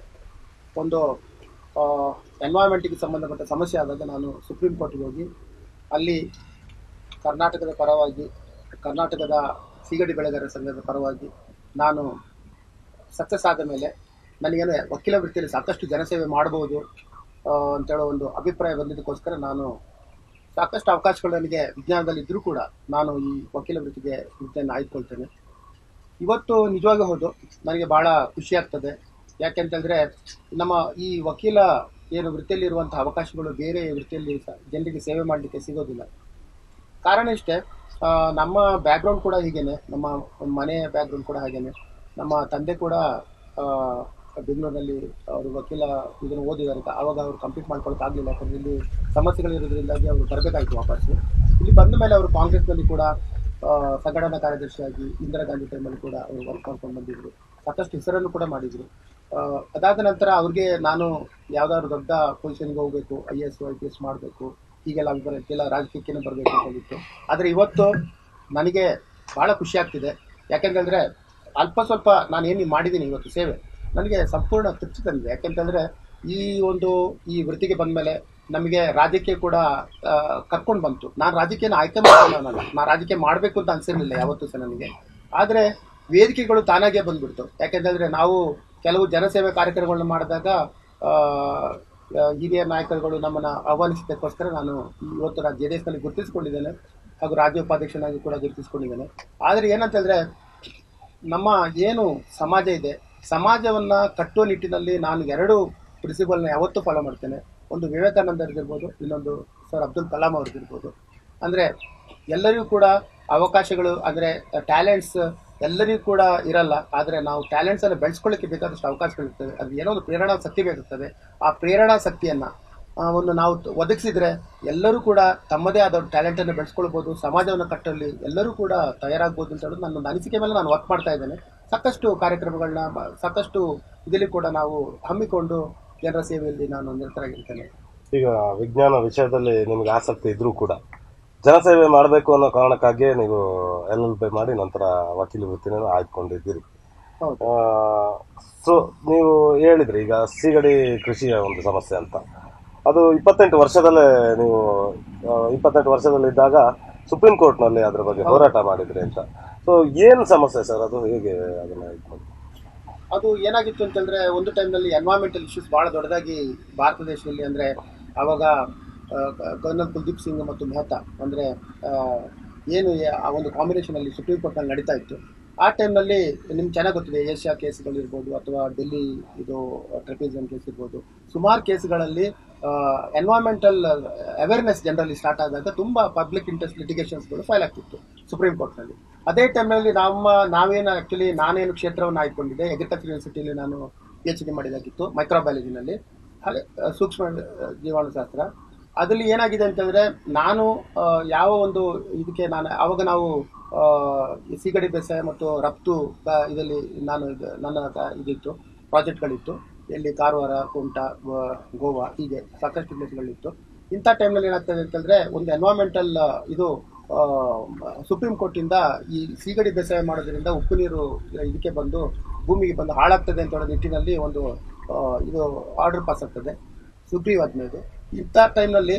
ಒಂದು ಎನ್ವೈರ್ಮೆಂಟಿಗೆ ಸಂಬಂಧಪಟ್ಟ ಸಮಸ್ಯೆ ಆದಾಗ ನಾನು ಸುಪ್ರೀಂ ಕೋರ್ಟ್ಗೆ ಹೋಗಿ ಅಲ್ಲಿ ಕರ್ನಾಟಕದ ಪರವಾಗಿ ಕರ್ನಾಟಕದ ಸಿಗಡಿ ಬೆಳೆಗಾರರ ಸಂಘದ ಪರವಾಗಿ ನಾನು ಸಕ್ಸಸ್ ಆದ ಮೇಲೆ ನನಗೇನು ವಕೀಲ ವೃತ್ತಿಯಲ್ಲಿ ಸಾಕಷ್ಟು ಜನಸೇವೆ ಮಾಡ್ಬೋದು ಆ, ಅಂತೇಳೋ ಒಂದು ಅಭಿಪ್ರಾಯ ಬಂದಿದ್ದಕ್ಕೋಸ್ಕರ ನಾನು ಸಾಕಷ್ಟು ಅವಕಾಶಗಳು ನನಗೆ ವಿಜ್ಞಾನದಲ್ಲಿ ಇದ್ದರೂ ಕೂಡ ನಾನು ಈ ವಕೀಲ ವೃತ್ತಿಗೆ ವೃತ್ತಿಯನ್ನು ಆಯ್ದುಕೊಳ್ತೇನೆ ಇವತ್ತು ನಿಜವಾಗಿ ಹೌದು ನನಗೆ ಭಾಳ ಖುಷಿ ಆಗ್ತದೆ ಯಾಕೆಂತಂದರೆ ನಮ್ಮ ಈ ವಕೀಲ ಏನು ವೃತ್ತಿಯಲ್ಲಿರುವಂಥ ಅವಕಾಶಗಳು ಬೇರೆ ವೃತ್ತಿಯಲ್ಲಿ ಸ- ಜನರಿಗೆ ಸೇವೆ ಮಾಡಲಿಕ್ಕೆ ಸಿಗೋದಿಲ್ಲ ಕಾರಣ ಇಷ್ಟೇ ಆ, ನಮ್ಮ ಬ್ಯಾಕ್ಗ್ರೌಂಡ್ ಕೂಡ ಹೀಗೇನೆ ನಮ್ಮ ಮನೆ ಬ್ಯಾಕ್ಗ್ರೌಂಡ್ ಕೂಡ ಹಾಗೇನೆ ನಮ್ಮ ತಂದೆ ಕೂಡ ಆ, ಬೆಂಗಳೂರಿನಲ್ಲಿ ಅವರು ವಕೀಲ ಇದನ್ನು ಓದಿದ್ದಾರೆ ಆವಾಗ ಅವರು ಕಂಪ್ಲೀಟ್ ಮಾಡ್ಕೊಳಕ್ಕಾಗಲಿಲ್ಲ ಯಾಕಂದ್ರೆ ಇಲ್ಲಿ ಸಮಸ್ಯೆಗಳಿರೋದ್ರಿಂದಾಗಿ ಅವರು ಬರಬೇಕಾಯಿತು ವಾಪಸ್ಸು ಇಲ್ಲಿ ಬಂದ ಮೇಲೆ ಅವರು ಕಾಂಗ್ರೆಸ್ನಲ್ಲಿ ಕೂಡ ಆ, ಸಂಘಟನಾ ಕಾರ್ಯದರ್ಶಿಯಾಗಿ ಇಂದಿರಾ ಗಾಂಧಿ ಟೈಮಲ್ಲಿ ಕೂಡ ಅವರು ವರ್ಕ್ ಮಾಡ್ಕೊಂಡು ಬಂದಿದ್ರು ಸಾಕಷ್ಟು ಹೆಸರನ್ನು ಕೂಡ ಮಾಡಿದ್ರು ಆ, ಅದಾದ ನಂತರ ಅವ್ರಿಗೆ ನಾನು ಯಾವ್ದಾದ್ರು ದೊಡ್ಡ ಪೊಸಿಷನ್ಗೆ ಹೋಗಬೇಕು I S I P S ಮಾಡಬೇಕು ಹೀಗೆಲ್ಲ ಅಭಿಪ್ರಾಯ ಇತ್ತಿಲ್ಲ ರಾಜಕೀಯಕ್ಕೆ ಬರಬೇಕು ಅಂತ ಹೇಳಿತ್ತು ಆದರೆ ಇವತ್ತು ನನಗೆ ಭಾಳ ಖುಷಿ ಆಗ್ತಿದೆ ಯಾಕೆಂತಂದರೆ ಅಲ್ಪ ಸ್ವಲ್ಪ ನಾನು ಏನು ಮಾಡಿದ್ದೀನಿ ಇವತ್ತು ಸೇವೆ ನನಗೆ ಸಂಪೂರ್ಣ ತೃಪ್ತಿ ತಂದಿದೆ ಯಾಕೆಂತಂದರೆ ಈ ಒಂದು ಈ ವೃತ್ತಿಗೆ ಬಂದ ಮೇಲೆ ನಮಗೆ ರಾಜಕೀಯ ಕೂಡ ಕರ್ಕೊಂಡು ಬಂತು ನಾನು ರಾಜಕೀಯನ ಆಯ್ಕೆ ಮಾಡ್ಕೊಳ್ಳೋನಲ್ಲ ನಾನು ರಾಜಕೀಯ ಮಾಡಬೇಕು ಅಂತ ಅನ್ಸಿರ್ಲಿಲ್ಲ ಯಾವತ್ತೂ ಸಹ ನನಗೆ ಆದರೆ ವೇದಿಕೆಗಳು ತಾನಾಗೇ ಬಂದ್ಬಿಡ್ತು ಯಾಕೆಂತಂದರೆ ನಾವು ಕೆಲವು ಜನಸೇವೆ ಕಾರ್ಯಕ್ರಮಗಳನ್ನ ಮಾಡಿದಾಗ ಆ, ಆ, ಹಿರಿಯ ನಾಯಕರುಗಳು ನಮ್ಮನ್ನು ಆಹ್ವಾನಿಸಿದ್ದಕ್ಕೋಸ್ಕರ ನಾನು ಇವತ್ತು ನಾನು ಜೆ ಡಿ ಎಸ್ನಲ್ಲಿ ಗುರುತಿಸಿಕೊಂಡಿದ್ದೇನೆ ಹಾಗೂ ರಾಜ್ಯ ಉಪಾಧ್ಯಕ್ಷನಾಗಿ ಕೂಡ ಗುರುತಿಸಿಕೊಂಡಿದ್ದೇನೆ ಆದರೆ ಏನಂತಂದರೆ ನಮ್ಮ ಏನು ಸಮಾಜ ಇದೆ ಸಮಾಜವನ್ನು ಕಟ್ಟುವ ನಿಟ್ಟಿನಲ್ಲಿ ನಾನು ಎರಡು ಪ್ರಿನ್ಸಿಪಲ್ನ ಯಾವತ್ತೂ ಫಾಲೋ ಮಾಡ್ತೇನೆ ಒಂದು ವಿವೇಕಾನಂದರಿಗಿರ್ಬೋದು ಇನ್ನೊಂದು ಸರ್ ಅಬ್ದುಲ್ ಕಲಾಂ ಅವ್ರಿಗಿರ್ಬೋದು ಅಂದರೆ ಎಲ್ಲರಿಗೂ ಕೂಡ ಅವಕಾಶಗಳು ಅಂದರೆ ಟ್ಯಾಲೆಂಟ್ಸ್ ಎಲ್ಲರಿಗೂ ಕೂಡ ಇರಲ್ಲ ಆದರೆ ನಾವು ಟ್ಯಾಲೆಂಟ್ಸನ್ನು ಬೆಳೆಸ್ಕೊಳ್ಳಿಕ್ಕೆ ಬೇಕಾದಷ್ಟು ಅವಕಾಶಗಳಿರ್ತವೆ ಅದು ಏನೋ ಒಂದು ಪ್ರೇರಣಾ ಶಕ್ತಿ ಬೇಕಾಗ್ತದೆ ಆ ಪ್ರೇರಣಾ ಶಕ್ತಿಯನ್ನು ಆ, ಒಂದು ನಾವು ತ- ಒದಗಿಸಿದ್ರೆ ಎಲ್ಲರೂ ಕೂಡ ತಮ್ಮದೇ ಆದ ಟ್ಯಾಲೆಂಟನ್ನು ಬೆಳೆಸ್ಕೊಳ್ಬೋದು ಸಮಾಜವನ್ನು ಕಟ್ಟಲ್ಲಿ ಎಲ್ಲರೂ ಕೂಡ ತಯಾರಾಗ್ಬೋದು ಅಂತ ಹೇಳೋದು ನನ್ನ ಒಂದು ಅನಿಸಿಕೆ ಮೇಲೆ ನಾನು ವರ್ಕ್ ಮಾಡ್ತಾ ಇದ್ದೇನೆ ಸಾಕಷ್ಟು ಕಾರ್ಯಕ್ರಮಗಳನ್ನ ಮ- ಸಾಕಷ್ಟು ಇದರಲ್ಲಿ ಕೂಡ ನಾವು ಹಮ್ಮಿಕೊಂಡು ಜನರ ಸೇವೆಯಲ್ಲಿ ನಾನು ನಿರತರಾಗಿರ್ತೇನೆ
ಈಗ ವಿಜ್ಞಾನ ವಿಷಯದಲ್ಲಿ ನಿಮಗೆ ಆಸಕ್ತಿ ಇದ್ರೂ ಕೂಡ ಜನಸೇವೆ ಮಾಡಬೇಕು ಅನ್ನೋ ಕಾರಣಕ್ಕಾಗಿಯೇ ನೀವು ಎಲ್ ಎಲ್ ಬಿ ಮಾಡಿ ನಂತರ ವಕೀಲಿ ವೃತ್ತಿನ ಆಯ್ದುಕೊಂಡಿದ್ದೀರಿ
ಹೌದು
ಸೊ ನೀವು ಹೇಳಿದ್ರಿ ಈಗ ಸೀಗಡಿ ಕೃಷಿಯ ಒಂದು ಸಮಸ್ಯೆ ಅಂತ ಅದು ಇಪ್ಪತ್ತೆಂಟು ವರ್ಷದಲ್ಲೇ ನೀವು ಆ, ಇಪ್ಪತ್ತೆಂಟು ವರ್ಷದಲ್ಲಿದ್ದಾಗ ಸುಪ್ರೀಂ ಕೋರ್ಟ್ನಲ್ಲಿ ಅದ್ರ ಬಗ್ಗೆ ಹೋರಾಟ ಮಾಡಿದ್ರಿ ಅಂತ ಸೊ ಏನು ಸಮಸ್ಯೆ ಸರ್ ಅದು ಹೇಗೆ ಅದನ್ನ ಇದು ಮಾಡಿ
ಅದು ಏನಾಗಿತ್ತು ಅಂತಂದ್ರೆ ಒಂದು ಟೈಮ್ನಲ್ಲಿ ಎನ್ವೈರನ್ಮೆಂಟಲ್ ಇಶ್ಯೂಸ್ ಬಹಳ ದೊಡ್ಡದಾಗಿ ಭಾರತ ದೇಶದಲ್ಲಿ ಅಂದ್ರೆ ಅವಾಗ ಕರ್ನಲ್ ಕುಲ್ದೀಪ್ ಸಿಂಗ್ ಮತ್ತು ಮೆಹ್ತಾ ಅಂದ್ರೆ ಆ, ಏನು ಯ- ಆ ಒಂದು ಕಾಂಬಿನೇಷನ್ ಅಲ್ಲಿ ಸುಪ್ರೀಂ ಕೋರ್ಟ್ನಲ್ಲಿ ನಡೀತಾ ಇತ್ತು ಆ ಟೈಮ್ನಲ್ಲಿ ನಿಮ್ಗೆ ಚೆನ್ನಾಗಿ ಗೊತ್ತಿದೆ ಏಷ್ಯಾ ಕೇಸ್ಗಳಿರ್ಬೋದು ಅಥವಾ ಡೆಲ್ಲಿ ಇದು ಟ್ರೆಪಿಸಮ್ ಕೇಸ್ ಇರ್ಬೋದು ಸುಮಾರು ಕೇಸ್ಗಳಲ್ಲಿ ಎನ್ವೈರನ್ಮೆಂಟಲ್ ಅವೇರ್ನೆಸ್ ಜನರಲ್ಲಿ ಸ್ಟಾರ್ಟ್ ಆದಾಗ ತುಂಬಾ ಪಬ್ಲಿಕ್ ಇಂಟ್ರೆಸ್ಟ್ ಲಿಟಿಗೇಷನ್ಸ್ಗಳು ಫೈಲ್ ಆಗ್ತಿತ್ತು ಸುಪ್ರೀಂ ಕೋರ್ಟ್ನಲ್ಲಿ ಅದೇ ಟೈಮ್ನಲ್ಲಿ ನಮ್ಮ ನಾವೇನು ಆ್ಯಕ್ಚುಲಿ ನಾನೇನು ಕ್ಷೇತ್ರವನ್ನು ಆಯ್ಕೊಂಡಿದ್ದೆ ಅಗ್ರಿಕಲ್ಚರ್ ಯೂನಿವರ್ಸಿಟಿಯಲ್ಲಿ ನಾನು ಪಿ ಎಚ್ ಡಿ ಮಾಡಿದಾಗಿತ್ತು ಮೈಕ್ರೋಬಯಾಲಜಿನಲ್ಲಿ ಹಾಗೆ ಆ, ಸೂಕ್ಷ್ಮ ಆ, ಜೀವಾಣುಶಾಸ್ತ್ರ ಅದರಲ್ಲಿ ಏನಾಗಿದೆ ಅಂತಂದ್ರೆ ನಾನು ಆ, ಯಾವ ಒಂದು ಇದಕ್ಕೆ ನಾನು ಆವಾಗ ನಾವು ಆ, ಈ ಸಿಗಡಿ ಬೇಸಾಯ ಮತ್ತು ರಫ್ತು ಆ, ಇದರಲ್ಲಿ ನಾನು ಇದು- ನನ್ನ ಕ- ಇದಿತ್ತು ಪ್ರಾಜೆಕ್ಟ್ಗಳಿತ್ತು ಎಲ್ಲಿ ಕಾರವಾರ ಕುಮಟಾ ವ- ಗೋವಾ ಹೀಗೆ ಸಾಕಷ್ಟು ಪ್ಲೇಸ್ಗಳಿತ್ತು ಇಂಥ ಟೈಮ್ನಲ್ಲಿ ಏನಾಗ್ತದೆ ಅಂತಂದ್ರೆ ಒಂದು ಎನ್ವೈರನ್ಮೆಂಟಲ್ ಇದು ಆ, ಸುಪ್ರೀಂ ಕೋರ್ಟಿಂದ ಈ ಸೀಗಡಿ ಬೇಸಾಯ ಮಾಡೋದ್ರಿಂದ ಉಪ್ಪು ನೀರು ಇದಕ್ಕೆ ಬಂದು ಭೂಮಿಗೆ ಬಂದು ಹಾಳಾಗ್ತದೆ ಅಂತ ಹೇಳೋ ನಿಟ್ಟಿನಲ್ಲಿ ಒಂದು ಆ, ಇದು ಆರ್ಡರ್ ಪಾಸ್ ಆಗ್ತದೆ ಸುಗ್ರೀವಾಜ್ಞೆ ಇದು ಇಂಥ ಟೈಮ್ನಲ್ಲಿ